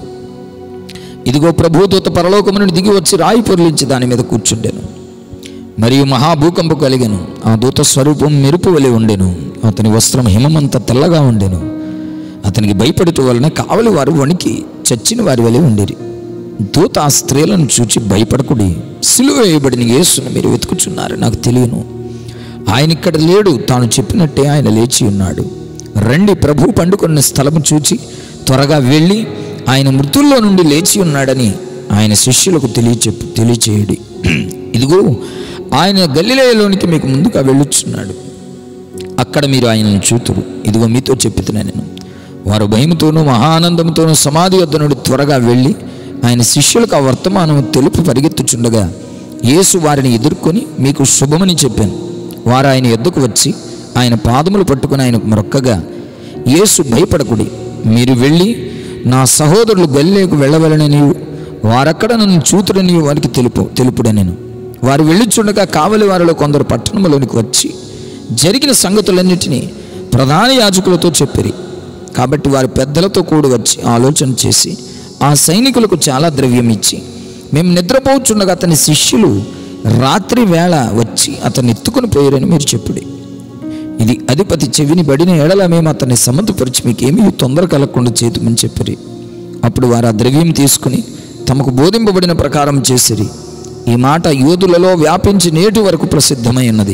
ఇదిగో ప్రభుదూత పరలోకము నుండి దిగి వచ్చి రాయి పొర్లించి దాని మీద కూర్చుండెను మరియు మహాభూకంపు కలిగెను ఆ దూత స్వరూపం మెరుపు వలె ఉండెను అతని వస్త్రం హిమమంత తెల్లగా ఉండెను అతనికి భయపడుట వలన కావలి వారు వణికి చచ్చిన వారి వలె ఉండిరి దూత ఆ స్త్రీలను చూచి భయపడకుడి సిలువ వేయబడిన యేసును మీరు వెతుకుచున్నారు నాకు తెలియను ఆయన ఇక్కడ లేడు తాను చెప్పినట్టే ఆయన లేచి ఉన్నాడు రండి ప్రభు పండుకున్న స్థలము చూచి త్వరగా వెళ్ళి ఆయన మృతుల్లో నుండి లేచి ఉన్నాడని ఆయన శిష్యులకు తెలియచెప్పు తెలియచేయడి ఇదిగో ఆయన గల్లిలయలోనికి మీకు ముందుగా వెళ్ళుచున్నాడు అక్కడ మీరు ఆయనను చూతురు ఇదిగో మీతో చెప్పుతున్నాను నేను వారు భయముతోనూ మహానందంతోనూ సమాధి వద్ద నుండి త్వరగా వెళ్ళి ఆయన శిష్యులకు ఆ వర్తమానం తెలుపు పరిగెత్తుచుండగా యేసు వారిని ఎదుర్కొని మీకు శుభమని చెప్పాను వారు ఆయన ఎద్దుకు వచ్చి ఆయన పాదములు పట్టుకుని ఆయనకు మొక్కగా యేసు భయపడకుడి మీరు వెళ్ళి నా సహోదరులు గల్లేకు వెళ్ళవలనని వారక్కడ నన్ను చూతుడని వారికి తెలుపు తెలుపుడనెను వారు వెళ్ళుచుండగా కావలి వారిలో కొందరు పట్టణంలోనికి వచ్చి జరిగిన సంగతులన్నిటినీ ప్రధాన యాజకులతో చెప్పిరి కాబట్టి వారి పెద్దలతో కూడి వచ్చి ఆలోచన చేసి ఆ సైనికులకు చాలా ద్రవ్యం ఇచ్చి మేము నిద్రపోచుండగా అతని శిష్యులు రాత్రి వేళ వచ్చి అతన్ని ఎత్తుకుని పోయారని మీరు చెప్పుడి ఇది అధిపతి చెవిని బడిన ఎడల మేము అతన్ని సమ్మతపరిచి మీకేమీ తొందర కలగకుండా చేతుమని చెప్పిరి అప్పుడు వారు ఆ ద్రవ్యం తీసుకుని తమకు బోధింపబడిన ప్రకారం చేసిరి ఈ మాట యోధులలో వ్యాపించి నేటి వరకు ప్రసిద్ధమై ఉన్నది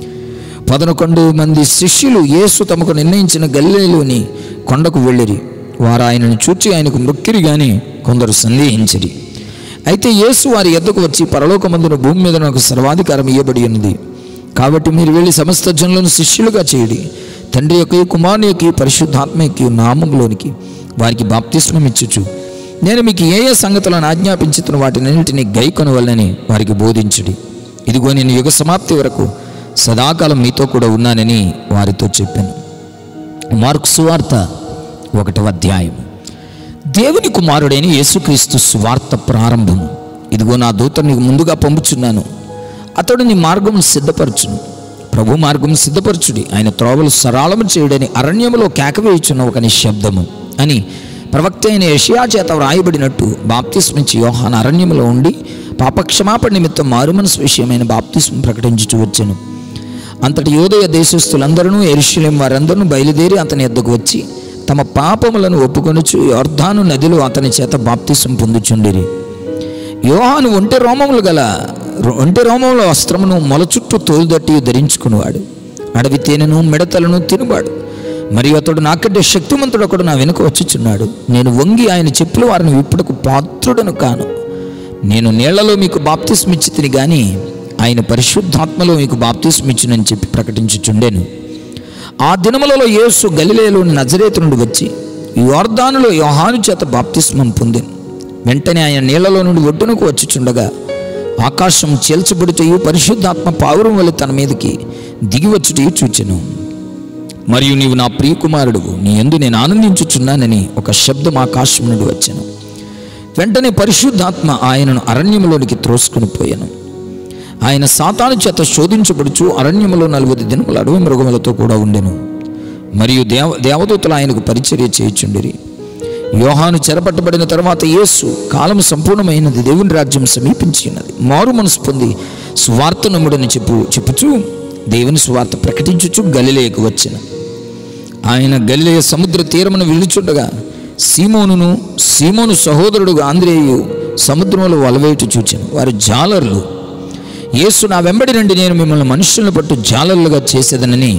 పదకొండు మంది శిష్యులు యేసు తమకు నిర్ణయించిన గల్లీలోని కొండకు వెళ్ళిరి వారు ఆయనను చూచి ఆయనకు మొక్కిరి గాని కొందరు సందేహించిరి అయితే యేసు వారి ఎద్దకు వచ్చి పరలోకమందున భూమి మీద నాకు సర్వాధికారం ఇవ్వబడి ఉన్నది కాబట్టి మీరు వెళ్ళి సమస్త జనులను శిష్యులుగా చేయడి తండ్రి యొక్క కుమారుని యొక్క పరిశుద్ధాత్మ యొక్క నామంలోనికి వారికి బాప్తిస్మం ఇచ్చుచు నేను మీకు ఏ ఏ సంగతులను ఆజ్ఞాపించుతున్న వాటినన్నిటిని గైకొనవల్లని వారికి బోధించుడి ఇదిగో నేను యుగ సమాప్తి వరకు సదాకాలం మీతో కూడా ఉన్నానని వారితో చెప్పాను మార్కు సువార్త ఒకటవ అధ్యాయం దేవుని కుమారుడైన యేసుక్రీస్తు సువార్త ప్రారంభము ఇదిగో నా దూత నీకు ముందుగా పంపుచున్నాను అతడు నీ మార్గం సిద్ధపరచును ప్రభు మార్గం సిద్ధపరచుడి ఆయన త్రోవలు సరళము చేయడని అరణ్యములో కేకవేయుచున్న ఒక నిశ్శబ్దము అని ప్రవక్త అయిన యషియా చేత వ్రాయబడినట్టు బాప్తిస్మించి యోహాన్ అరణ్యములో ఉండి పాపక్షమాపణ నిమిత్తం మారుమనసు విషయమైన బాప్తిస్మం ప్రకటించుచు వచ్చాను అంతటి యోదయ దేశస్థులందరూ ఎరుషులేం వారందరూ బయలుదేరి అతని ఎద్దకు వచ్చి తమ పాపములను ఒప్పుకొనుచు యోర్ధాను నదిలో అతని చేత బాప్తిసం పొందుచుండిరి యోహాను ఒంటె రోమములు గల ఒంటె రోమముల వస్త్రమును మొల చుట్టూ తోలుదట్టి ధరించుకునేవాడు అడవి తేనెను మిడతలను తినువాడు మరియు అతడు నాకంటే శక్తిమంతుడు ఒకడు నా వెనుక వచ్చుచున్నాడు నేను వంగి ఆయన చెప్పుల వారిని విప్పుటకు పాత్రుడను కాను నేను నీళ్లలో మీకు బాప్తిస్మిచ్చి తిని గాని ఆయన పరిశుద్ధాత్మలో మీకు బాప్తిస్మిచ్చునని చెప్పి ప్రకటించుచుండెను ఆ దినములలో యేసు గలిలేలోని నజరేతు నుండి వచ్చి యోర్దానులో యోహాను చేత బాప్తిస్మం పొందెను వెంటనే ఆయన నీళ్లలో నుండి ఒడ్డునకు వచ్చుచుండగా ఆకాశం చీల్చబడుటయు పరిశుద్ధాత్మ పావురం వల్ల తన మీదకి దిగి వచ్చుటయు చూచెను మరియు నీవు నా ప్రియకుమారుడు నీ ఎందు నేను ఆనందించుచున్నానని ఒక శబ్దం ఆకాశం నుండి వచ్చాను వెంటనే పరిశుద్ధాత్మ ఆయనను అరణ్యములోనికి త్రోసుకుని పోయాను ఆయన సాతాను చేత శోధించబడుచు అరణ్యములో నలుగురు దినముల అడవి మృగములతో కూడా ఉండెను మరియు దేవ దేవదూతలు ఆయనకు పరిచర్య చేయుచుండిరి యోహాను చెరపట్టబడిన తర్వాత యేసు కాలం సంపూర్ణమైనది దేవుని రాజ్యం సమీపించి ఉన్నది మారు మనసు పొంది సువార్త నమ్ముడని చెప్పు చెప్పుచు దేవుని సువార్త ప్రకటించుచు గలిలేయకు వచ్చిన ఆయన గలిలయ సముద్ర తీరమును విలుచుండగా సీమోనును సీమోను సహోదరుడు ఆంధ్రేయు సముద్రంలో వలవేటు చూచాను వారు జాలర్లు యేసు నా వెంబడి రండి నేను మిమ్మల్ని మనుషులను పట్టు జాలర్లుగా చేసేదనని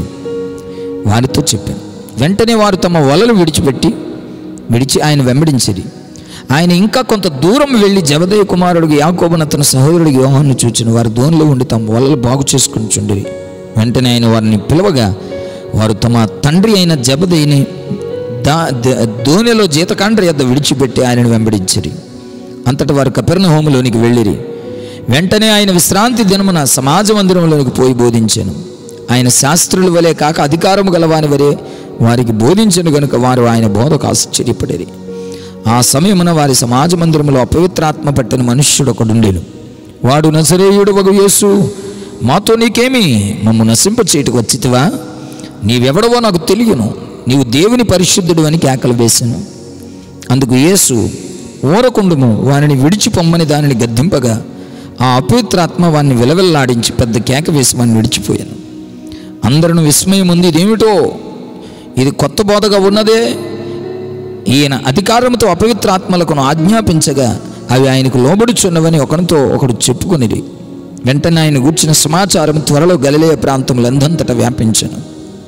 వారితో చెప్పాను వెంటనే వారు తమ వలలు విడిచిపెట్టి విడిచి ఆయన వెంబడించిరి ఆయన ఇంకా కొంత దూరం వెళ్ళి జబదయ్య కుమారుడికి యాకోబుని అతని సహోదరుడికి యోహాన్ని చూచిన వారు దోనిలో ఉండి తమ వలలు బాగు చేసుకుని చుండిరి వెంటనే ఆయన వారిని పిలవగా వారు తమ తండ్రి అయిన జబదయ్యని దా ద- దోణిలో జీతకాండ్రి యొద్ద విడిచిపెట్టి ఆయనను వెంబడించిరి అంతటి వారు కపెర్ణ హోములోనికి వెళ్ళిరి వెంటనే ఆయన విశ్రాంతి దినమున సమాజ మందిరంలోనికి పోయి బోధించాను ఆయన శాస్త్రుల వలె కాక అధికారము గలవాని వరే వారికి బోధించను గనుక వారు ఆయన బోధకు ఆశ్చర్యపడేది ఆ సమయమున వారి సమాజ మందిరములో అపవిత్రాత్మ పట్టిన మనుష్యుడు ఒకడుండేను వాడు నజరేయుడు వగు యేసు మాతో నీకేమి మమ్ము నశింప చేయటకు వచ్చితివా నీవెవడవో నాకు తెలియను నీవు దేవుని పరిశుద్ధుడు అని కేకలు వేశాను అందుకు యేసు ఊరకుండుము వానిని విడిచి పొమ్మని దానిని గద్దింపగా ఆ అపవిత్రాత్మ వారిని విలవిల్లాడించి పెద్ద కేక వేసి వాడిని విడిచిపోయాను అందరూ విస్మయం ఉంది ఇదేమిటో ఇది కొత్త బోధగా ఉన్నదే ఈయన అధికారంతో అపవిత్రాత్మలకు ఆజ్ఞాపించగా అవి ఆయనకు లోబడుచున్నవని ఒకరితో ఒకడు చెప్పుకొనిది వెంటనే ఆయన గూర్చిన సమాచారం త్వరలో గలిలయ ప్రాంతంలో ఎంతంతటా వ్యాపించను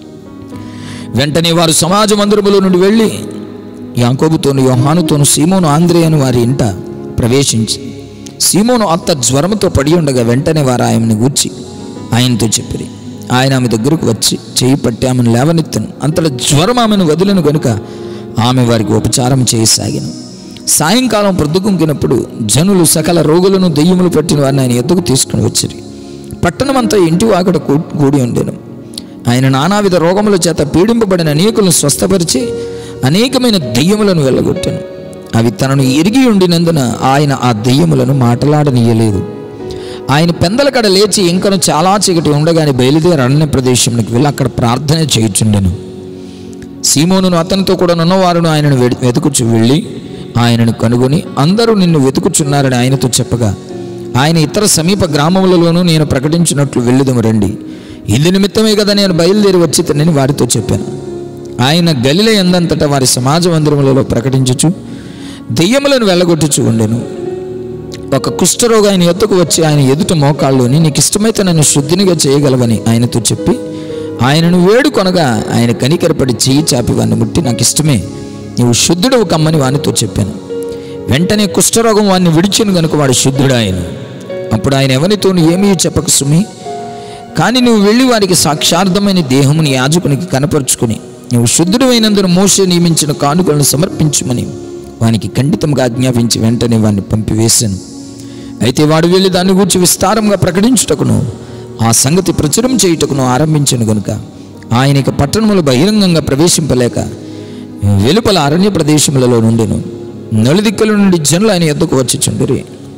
వెంటనే వారు సమాజ మందిరములో నుండి వెళ్ళి యాకోబుతోను యోహానుతోను సీమోను ఆంధ్రేయను వారి ఇంట ప్రవేశించి సీమోను అత్త జ్వరముతో పడి ఉండగా వెంటనే వారు ఆయనని గూర్చి ఆయనతో చెప్పిరి ఆయన ఆమె దగ్గరకు వచ్చి చేయి పట్టి ఆమెను లేవనెత్తను అంతట జ్వరం ఆమెను వదిలిను గనుక ఆమె వారికి ఉపచారం చేయసాగాను సాయంకాలం ప్రొద్దుకుంకినప్పుడు జనులు సకల రోగులను దెయ్యములు పట్టిన వారిని ఆయన ఎద్దుకు తీసుకుని వచ్చిరి పట్టణమంతా ఇంటి వాకడ కూ- కూడి ఉండెను ఆయన నానావిధ రోగముల చేత పీడింపబడిన అనేకులను స్వస్థపరిచి అనేకమైన దెయ్యములను వెళ్ళగొట్టాను అవి తనను ఎరిగి ఉండినందున ఆయన ఆ దెయ్యములను మాటలాడనీయలేదు ఆయన పెందల కడ లేచి ఇంకను చాలా చీకటి ఉండగానే బయలుదేరి అరణ్య ప్రదేశంలోకి వెళ్ళి అక్కడ ప్రార్థన చేయుచుండెను సీమోనును అతనితో కూడా ఉన్నవారును ఆయనను వె- వెతుకుచు వెళ్ళి ఆయనను కనుగొని అందరూ నిన్ను వెతుకుచున్నారని ఆయనతో చెప్పగా ఆయన ఇతర సమీప గ్రామములలోనూ నేను ప్రకటించినట్లు వెళ్ళుదము రండి ఇందు నిమిత్తమే కదా నేను బయలుదేరి వచ్చి తినని వారితో చెప్పాను ఆయన గలిల ఎందంతటా వారి సమాజ మందిరములలో ప్రకటించుచు దెయ్యములను వెళ్ళగొట్టుచు ఉండెను ఒక కుష్ఠరోగి ఆయన ఎత్తుకు వచ్చి ఆయన ఎదుట మోకాళ్ళలోని నీకు ఇష్టమైతే నన్ను శుద్ధినిగా చేయగలవని ఆయనతో చెప్పి ఆయనను వేడుకొనగా ఆయన కనికరపడి చెయ్యి చాపి వాడిని ముట్టి నాకు ఇష్టమే నీవు శుద్ధుడవు కమ్మని వానితో చెప్పాను వెంటనే కుష్ఠరోగం వాడిని విడిచిను గనుక వాడు శుద్ధుడాయను అప్పుడు ఆయన ఎవరితోనూ ఏమీ చెప్పక సుమి కానీ నువ్వు వెళ్ళి వారికి సాక్షార్థమైన దేహముని యాజకునికి కనపరుచుకుని నువ్వు శుద్ధుడైనందున మోసే నియమించిన కానుకలను సమర్పించుమని వానికి ఖండితంగా ఆజ్ఞాపించి వెంటనే వాడిని పంపివేశాను అయితే వాడు వెళ్ళి దాని గురించి విస్తారంగా ప్రకటించుటకును ఆ సంగతి ప్రచురం చేయుటకును ఆరంభించను గనుక ఆయనకి పట్టణములు బహిరంగంగా ప్రవేశింపలేక వెలుపల అరణ్య ప్రదేశములలో నుండెను నలుదిక్కుల నుండి జనులు ఆయన ఎద్దకు వచ్చి చుండిరి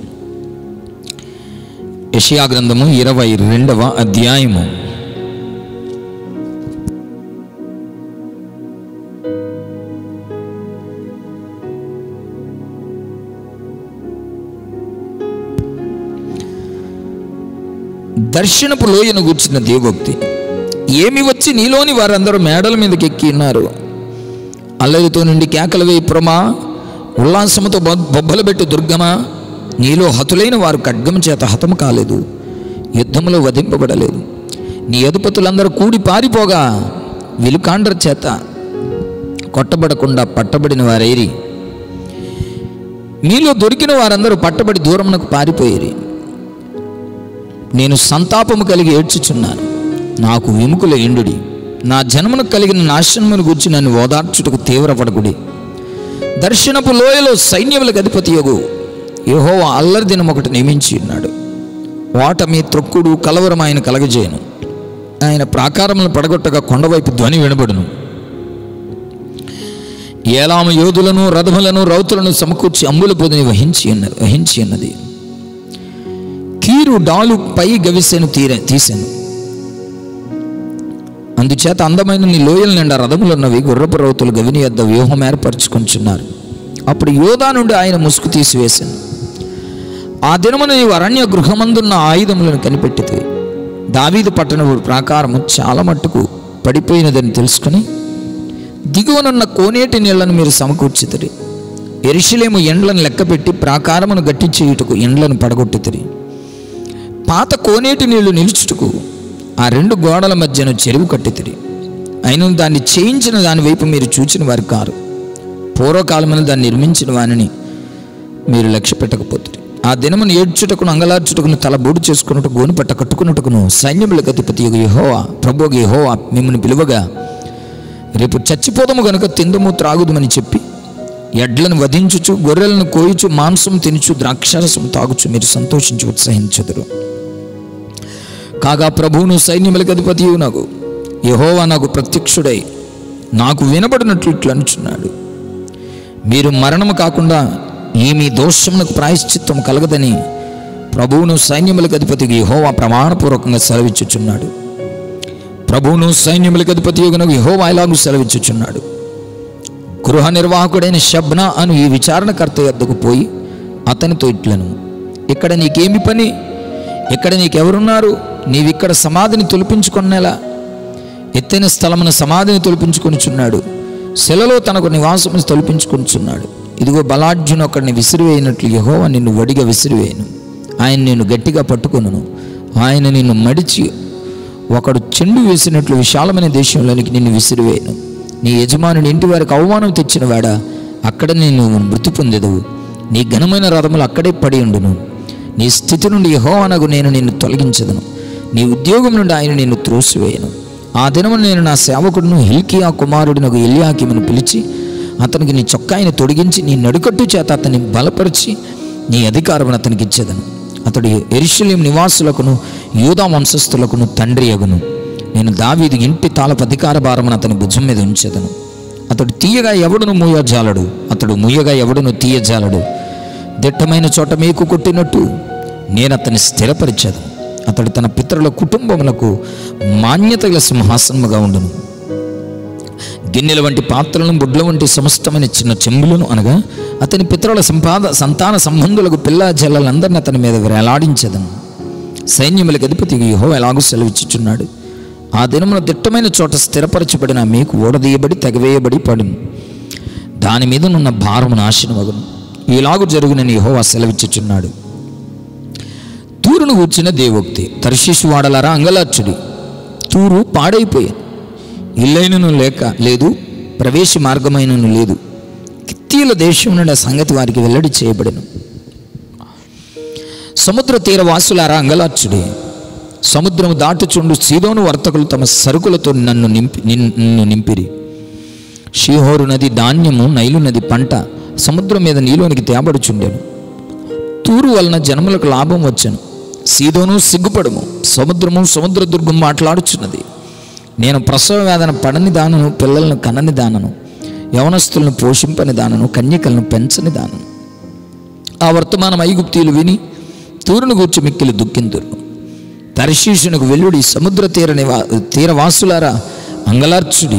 యషయా గ్రంథము ఇరవై రెండవ అధ్యాయము దర్శనపు లోయను కూర్చున్న దేవోక్తి ఏమి వచ్చి నీలోని వారందరూ మేడల మీదకి ఎక్కి ఉన్నారు అల్లరితో నుండి కేకలు వేయి పురమా ఉల్లాసముతో బొ- బొబ్బలు పెట్టి దుర్గమా నీలో హతులైన వారు ఖడ్గము చేత హతము కాలేదు యుద్ధములో వధింపబడలేదు నీ అధిపతులందరూ కూడి పారిపోగా విలుకాండ్ర చేత కొట్టబడకుండా పట్టబడిన వారైరి మీలో దొరికిన వారందరూ పట్టబడి దూరమునకు పారిపోయేరి నేను సంతాపము కలిగి ఏడ్చుచున్నాను నాకు విముకుల ఎండుడి నా జన్మను కలిగిన నాశనమును గురించి నన్ను ఓదార్చుటకు తీవ్రపడకుడి దర్శనపు లోయలో సైన్యములకు అధిపతి యొగు యహో అల్లరి దినం ఒకటి నియమించి ఉన్నాడు ఓటమి త్రొక్కుడు కలవరం ఆయన కలగజేయను ఆయన ప్రాకారములను పడగొట్టగా కొండవైపు ధ్వని వినబడును ఏలామ యోధులను రథములను రౌతులను సమకూర్చి అంబుల పొదిని వహించి ఉన్న వహించి ఉన్నది కీరు డాలు పై గవిసెను తీర తీసెను అందుచేత అందమైన నీ లోయల నిండా రథములున్నవి గుర్రపు రౌతులు గవిని యొద్ద వ్యూహం ఏర్పరచుకొంచున్నారు అప్పుడు యోధా నుండి ఆయన ముసుగు తీసివేశాను ఆ దినమున నీవు అరణ్య గృహమందున్న ఆయుధములను కనిపెట్టితే దావీదు పట్టణ ప్రాకారము చాలా మట్టుకు పడిపోయినదని తెలుసుకుని దిగువనున్న కోనేటి నీళ్లను మీరు సమకూర్చితిరి ఎరిశిలేము ఎండ్లను లెక్కపెట్టి ప్రాకారమును గట్టి చేయుటకు ఎండ్లను పడగొట్టితిరి పాత కోనేటి నీళ్లు నిలుచుటకు ఆ రెండు గోడల మధ్యన చెరువు కట్టితిరి అయిన దాన్ని చేయించిన దాని వైపు మీరు చూచిన వారు కారు పూర్వకాలమున దాన్ని నిర్మించిన వానిని మీరు లక్ష్య పెట్టకపోతే ఆ దినమును ఏడ్చుటకును అంగలార్చుటకును తల బోడు చేసుకున్నట్టు గోను పట్ట కట్టుకున్నట్టుకును సైన్యములకు అధిపతి యెహోవా ప్రభువు యెహోవా మిమ్మల్ని పిలువగా రేపు చచ్చిపోదము గనుక తిందము త్రాగుదమని చెప్పి ఎడ్లను వధించుచు గొర్రెలను కోయుచు మాంసం తినుచు ద్రాక్షారసం తాగుచు మీరు సంతోషించి ఉత్సహించదురు కాగా ప్రభువును సైన్యములకు అధిపతి నాకు యహోవా నాకు ప్రత్యక్షుడై నాకు వినబడినట్లు ఇట్లు అనుచున్నాడు మీరు మరణము కాకుండా ఈ మీ దోషమునకు ప్రాయశ్చిత్తం కలగదని ప్రభువును సైన్యములకు అధిపతికి యహోవా ప్రమాణపూర్వకంగా సెలవిచ్చుచున్నాడు ప్రభువును సైన్యములకు అధిపతి యోగునకు యహోవా ఇలాగూ సెలవిచ్చుచున్నాడు గృహ నిర్వాహకుడైన శబ్న అను ఈ విచారణకర్త యొద్దకు పోయి అతనితో ఇట్లను ఇక్కడ నీకేమి పని ఇక్కడ నీకెవరున్నారు నీవిక్కడ సమాధిని తొలిపించుకునేలా ఎత్తైన స్థలమున సమాధిని తొలిపించుకొనిచున్నాడు శిలలో తనకు నివాసమును తొలిపించుకొనిచున్నాడు ఇదిగో బలాఢ్యుని ఒకడిని విసిరివేయినట్లు యహోవా నిన్ను వడిగా విసిరివేయను ఆయన నిన్ను గట్టిగా పట్టుకొనును ఆయన నిన్ను మడిచి ఒకడు చెండు వేసినట్లు విశాలమైన దేశంలోనికి నిన్ను విసిరివేయను నీ యజమానుని ఇంటి వారికి అవమానం తెచ్చిన వాడా అక్కడ నేను మృతి పొందెదవు నీ ఘనమైన రథములు అక్కడే పడి ఉండును నీ స్థితి నుండి యెహోవానగు నేను నిన్ను తొలగించదను నీ ఉద్యోగం నుండి ఆయన నిన్ను త్రోసివేయను ఆ దినము నేను నా సేవకుడును హిల్కియా కుమారుడినకు ఎల్యాకిమును పిలిచి అతనికి నీ చొక్కాయిని తొడిగించి నీ నడుకట్టు చేత అతన్ని బలపరిచి నీ అధికారమును అతనికి ఇచ్చేదను అతడు ఎరుషలేం నివాసులకును యూదా వంశస్థులకును తండ్రి అగును నేను దావీది ఇంటి తాళపు అధికార భారమును అతని భుజం మీద ఉంచేదను అతడు తీయగా ఎవడును మూయజాలడు అతడు మూయగా ఎవడును తీయజాలడు దిట్టమైన చోట మేకు కొట్టినట్టు నేను అతన్ని స్థిరపరిచాను అతడు తన పితరుల కుటుంబములకు మాన్యత గల సింహాసనముగా ఉండును గిన్నెల వంటి పాత్రలను బుడ్ల వంటి సమస్తమైన చిన్న చెంబులను అనగా అతని పితరుల సంపాద సంతాన సంబంధులకు పిల్ల జల్లలందరిని అతని మీద వేలాడించదను సైన్యములకు అధిపతి యహో ఎలాగూ సెలవిచ్చుచున్నాడు ఆ దినమున దిట్టమైన చోట స్థిరపరచబడిన మీకు ఓడదీయబడి తెగవేయబడి పడును దాని మీద నున్న భారము నాశనమగును ఇలాగు జరుగునని యహోవా సెలవిచ్చుచున్నాడు తూరును కూర్చిన దేవోక్తి తర్షీషు వాడలారా అంగలార్చుడి తూరు పాడైపోయాను ఇల్లైనను లేక లేదు ప్రవేశ మార్గమైనను లేదు కిత్తీల దేశం నుండి ఆ సంగతి వారికి వెల్లడి చేయబడెను సముద్ర తీర వాసులారా అంగలార్చుడి సముద్రము దాటుచుండు సీదోను వర్తకులు తమ సరుకులతో నన్ను నింపి నిన్ను నింపిరి షీహోరు నది ధాన్యము నైలు నది పంట సముద్రం మీద నీలోనికి తేబడుచుండెను తూరు వలన జనములకు లాభం వచ్చను సీదోను సిగ్గుపడము సముద్రము సముద్ర దుర్గం మాట్లాడుచున్నది నేను ప్రసవ వేదన పడని దానను పిల్లలను కనని దానను యవనస్తులను పోషింపని దానను కన్యకలను పెంచని దానను ఆ వర్తమానం ఐగుప్తీయులు విని తూరును గూర్చి మిక్కిలి దుఃఖింతురు తర్షీషునకు వెల్లుడి సముద్ర తీర నివా తీరవాసులారా అంగలార్చుడి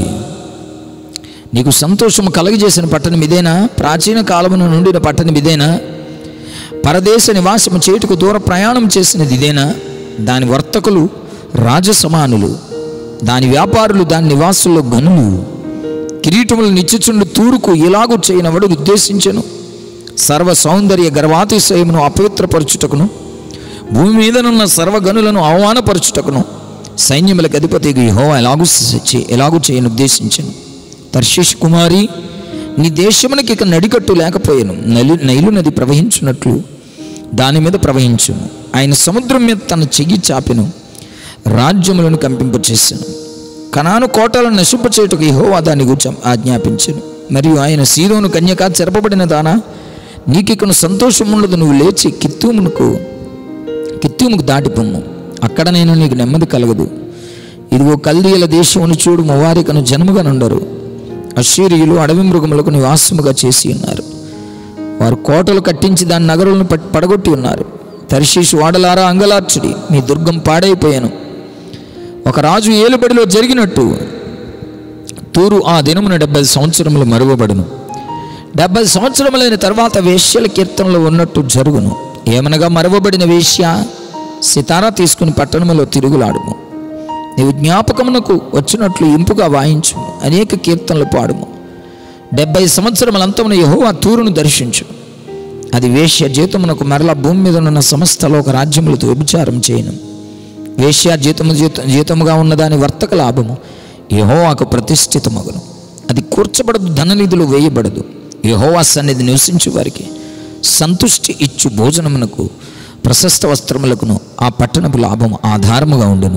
నీకు సంతోషము కలగజేసిన పట్టణం ఇదేనా ప్రాచీన కాలమున నుండిన పట్టణం ఇదేనా పరదేశ నివాసము చేటుకు దూర ప్రయాణం చేసినది ఇదేనా దాని వర్తకులు రాజసమానులు దాని వ్యాపారులు దాని నివాసుల్లో గనులు కిరీటములు నిచ్చుచుండు తూరుకు ఇలాగు చేయనవడు ఉద్దేశించను సర్వ సౌందర్య గర్వాతిశయమును అపవిత్రపరచుటకును భూమి మీదనున్న సర్వగనులను అవమానపరచుటకును సైన్యములకు అధిపతి యెహోవా ఎలాగూ చే- ఎలాగూ చేయను ఉద్దేశించను తర్షిష్ కుమారి నీ దేశమునకి ఇక నడికట్టు లేకపోయాను నలి నైలు నది ప్రవహించున్నట్లు దాని మీద ప్రవహించును ఆయన సముద్రం మీద తన చెయ్యి చాపెను రాజ్యములను కంపింపచేసాను కనాను కోటలను నశింపచేయుటకు యెహోవా దాన్ని గురించి ఆజ్ఞాపించను మరియు ఆయన సీదోను కన్యక చెరపబడిన దానా నీకికను సంతోషం ఉండదు నువ్వు లేచి కిత్తూమునకు కిత్తూముకు దాటిపోమ్ము అక్కడ నేను నీకు నెమ్మది కలగదు ఇదిగో కల్దీయుల దేశమును చూడు మువారికను జన్మగా నుండరు అశ్షీరియులు అడవి మృగములకు నివాసముగా చేసి ఉన్నారు వారు కోటలు కట్టించి దాని నగరులను పట్- పడగొట్టి ఉన్నారు తర్షీషు వాడలారా అంగలార్చుడి మీ దుర్గం పాడైపోయాను ఒక రాజు ఏలుబడిలో జరిగినట్టు తూరు ఆ దినమున డెబ్బై సంవత్సరములు మరువబడును డెబ్బై సంవత్సరములైన తర్వాత వేశ్యల కీర్తనలో ఉన్నట్టు జరుగును ఏమనగా మరవబడిన వేశ్య సితారా తీసుకుని పట్టణములో తిరుగులాడుము నీవు జ్ఞాపకమునకు వచ్చినట్లు ఇంపుగా వాయించు అనేక కీర్తనలు పాడుము డెబ్బై సంవత్సరములంతమున యెహోవా తూరును దర్శించు అది వేశ్య జీతమునకు మరల భూమి మీద ఉన్న సమస్త లోక రాజ్యములతో వ్యభిచారం చేయను వేశ్య జీతము జీత జీతముగా ఉన్న దాని వర్తక లాభము యెహోవాకు ప్రతిష్ఠితమగును అది కూర్చబడదు ధననిధులు వేయబడదు యెహోవా సన్నిధి నివసించు వారికి సంతుష్టి ఇచ్చు భోజనమునకు ప్రశస్త వస్త్రములకును ఆ పట్టణపు లాభం ఆధారముగా ఉండును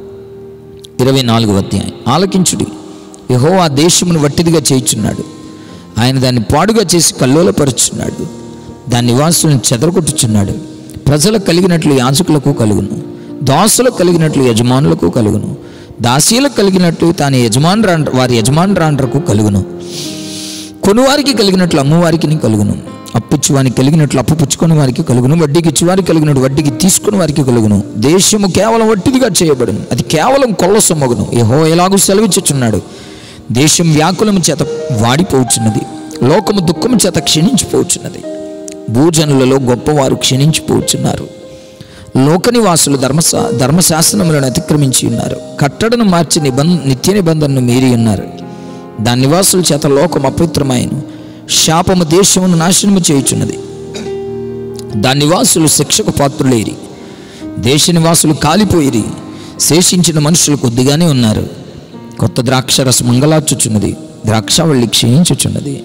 ఇరవై నాలుగు అధ్యాయం ఆలకించుడి యహో ఆ దేశమును వట్టిదిగా చేయుచున్నాడు ఆయన దాన్ని పాడుగా చేసి కల్లోలపరుచున్నాడు దాని నివాసులను చెదరగొట్టుచున్నాడు ప్రజలకు కలిగినట్లు యాజకులకు కలుగును దాసులకు కలిగినట్లు యజమానులకు కలుగును దాసీలకు కలిగినట్లు తాను యజమాను రాండ్ర వారి యజమాను రాండ్రకు కలుగును కొనువారికి కలిగినట్లు అమ్మవారికి కలుగును అప్పుచ్చువానికి కలిగినట్లు అప్పు పుచ్చుకొని వారికి కలుగును వడ్డీకి ఇచ్చువారికి కలిగినట్టు వడ్డీకి తీసుకుని వారికి కలుగును దేశము కేవలం వట్టిదిగా చేయబడును అది కేవలం కొల్ల సొమ్మగును యహో ఎలాగూ సెలవిచ్చుచున్నాడు దేశం వ్యాకులము చేత వాడిపోవచ్చున్నది లోకము దుఃఖము చేత క్షీణించిపోవచ్చున్నది భూజనులలో గొప్పవారు క్షీణించిపోవచ్చున్నారు లోక నివాసులు ధర్మశా ధర్మశాస్త్రములను అతిక్రమించి ఉన్నారు కట్టడను మార్చి నిబంధ నిత్య నిబంధనను మీరి ఉన్నారు దాని నివాసుల చేత లోకం అపవిత్రమైన శాపము దేశమును నాశనము చేయుచున్నది దాని నివాసులు శిక్షకు పాత్రులేరి దేశ నివాసులు కాలిపోయిరి శేషించిన మనుషులు కొద్దిగానే ఉన్నారు కొత్త ద్రాక్షరస మంగళాచుచున్నది ద్రాక్షావళి క్షీణించుచున్నది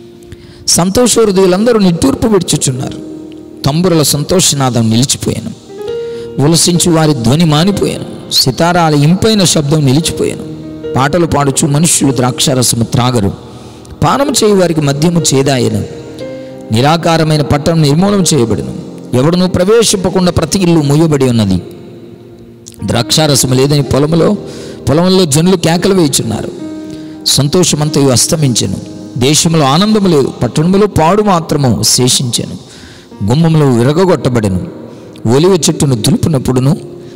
సంతోష హృదయులందరూ నిట్టూర్పు విడుచుచున్నారు తంబురల సంతోషనాదం నిలిచిపోయాను ఉలసించు వారి ధ్వని మానిపోయాను సితారాల ఇంపైన శబ్దం నిలిచిపోయాను పాటలు పాడుచు మనుష్యులు ద్రాక్షారసము త్రాగరు పానము చేయి వారికి మద్యము చేదాయను నిరాకారమైన పట్టణం నిర్మూలన చేయబడును ఎవడునూ ప్రవేశింపకుండా ప్రతి ఇల్లు మూయబడి ఉన్నది ద్రాక్షారసము లేదని పొలములో పొలంలో జనులు కేకలు వేయుచున్నారు సంతోషమంతయు అస్తమించెను దేశంలో ఆనందము లేదు పట్టణములో పాడు మాత్రము శేషించెను గుమ్మములు విరగొట్టబడెను ఒలివ చెట్టును దులుపునప్పుడును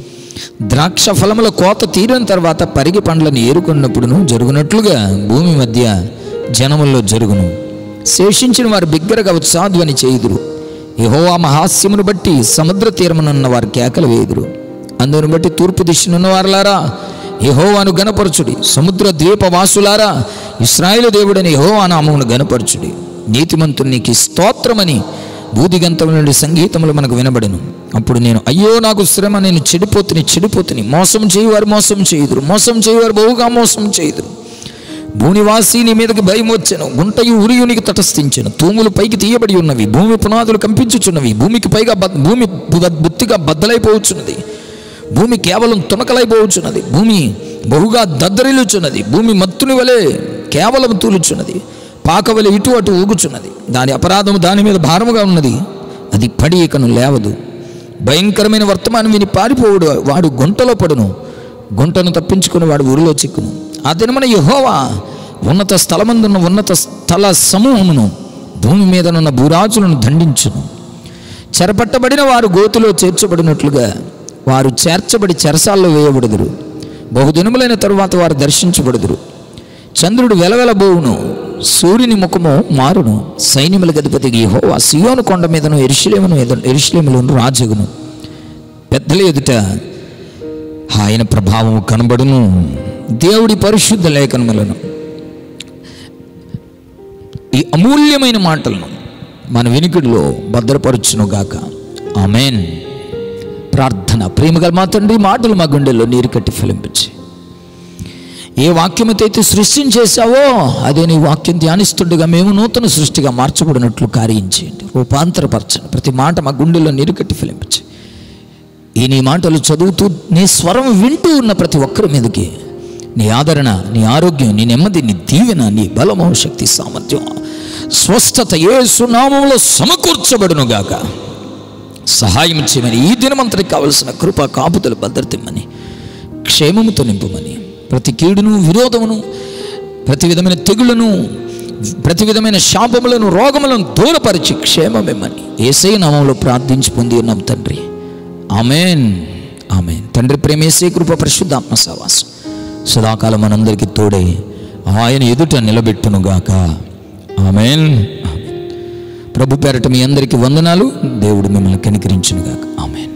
ద్రాక్ష ఫలముల కోత తీరిన తర్వాత పరిగి పండ్లను ఏరుకున్నప్పుడును జరుగునట్లుగా భూమి మధ్య జనముల్లో జరుగును శేషించిన వారు బిగ్గరగా ఉత్సాధ్వని చేయుదురు యెహోవా మహాస్యమును బట్టి సముద్ర తీరమునున్న వారు కేకలు వేయుదురు అందును బట్టి తూర్పు దిశనున్న వారులారా యెహోవాను గనపరచుడి సముద్ర ద్వీప వాసులారా ఇస్రాయేలు దేవుడని యెహోవా నామమును గనపరచుడి నీతిమంతునికి స్తోత్రమని బూదిగంతం నుండి సంగీతములు మనకు వినబడను అప్పుడు నేను అయ్యో నాకు శ్రమ నేను చెడిపోతుని చెడిపోతుని మోసం చేయువారు మోసం చేయుదురు మోసం చేయువారు బహుగా మోసం చేయుదురు భూనివాసి నీ మీదకి భయం వచ్చాను గుంటయు ఉరియునికి తటస్థించెను తూములు పైకి తీయబడి ఉన్నవి భూమి పునాదులు కంపించుచున్నవి భూమికి పైగా బద్- భూమి బు- బుత్తిగా బద్దలైపోవచ్చున్నది భూమి కేవలం తునకలైపోవచ్చున్నది భూమి బహుగా దద్దరిల్లుచున్నది భూమి మత్తుని వలె కేవలం తూలుచున్నది పాకవలె ఇటు అటు ఊగుచున్నది దాని అపరాధము దాని మీద భారముగా ఉన్నది అది పడి ఇకను లేవదు భయంకరమైన వర్తమానం విని పారిపోవుడు వాడు గుంటలో పడును గుంటను తప్పించుకుని వాడు ఊరిలో చిక్కును ఆ దినమున యెహోవా ఉన్నత స్థలమందున్న ఉన్నత స్థల సమూహమును భూమి మీదనున్న భూరాజులను దండించును చెరపట్టబడిన వారు గోతులో చేర్చబడినట్లుగా వారు చేర్చబడి చెరసాల్లో వేయబడుదురు బహుదినములైన తరువాత వారు దర్శించబడుదురు చంద్రుడు వెలవెలబోవును సూర్యుని ముఖము మారును సైన్యముల గధిపతి యెహోవా సియోను కొండ మీదను ఎరుషులేమును ఎరుషులేములను రాజగును పెద్దల ఎదుట ఆయన ప్రభావము కనబడును దేవుడి పరిశుద్ధ లేఖనములను ఈ అమూల్యమైన మాటలను మన వినికిడిలో భద్రపరచును గాక ఆమెన్ ప్రార్థన ప్రేమగల మా తండ్రి మాటలు మా గుండెల్లో నీరు కట్టి ఫలింపించి ఏ వాక్యమైతే అయితే సృష్టించేశావో అదే నీ వాక్యం ధ్యానిస్తుండగా మేము నూతన సృష్టిగా మార్చబడినట్లు కార్యించేయండి రూపాంతరపరచండి ప్రతి మాట మా గుండెల్లో నీరు కట్టి ఫలింపించి ఈ నీ మాటలు చదువుతూ నీ స్వరం వింటూ ఉన్న ప్రతి ఒక్కరి మీదకి నీ ఆదరణ నీ ఆరోగ్యం నీ నెమ్మది నీ దీవెన నీ బలము శక్తి సామర్థ్యం స్వస్థత ఏ సునామంలో సమకూర్చబడును గాక సహాయం చేయమని ఈ దినమంతటికి కావలసిన కృప కాపుదల భద్రత ఇమ్మని క్షేమముతో నింపమని ప్రతి కీడును విరోధమును ప్రతి విధమైన తెగులను ప్రతి విధమైన శాపములను రోగములను దూరపరిచి క్షేమమిమ్మని ఏసై నామంలో ప్రార్థించి పొంది ఉన్నాం తండ్రి ఆమెన్ ఆమెన్ తండ్రి ప్రేమేసే కృప పరిశుద్ధాత్మ సవాసం సదాకాలం మనందరికీ తోడే ఆయన ఎదుట నిలబెట్టునుగాక ఆమెన్ ఆమెన్ ప్రభు పేరట మీ అందరికీ వందనాలు దేవుడు మిమ్మల్ని కనికరించునుగాక ఆమెన్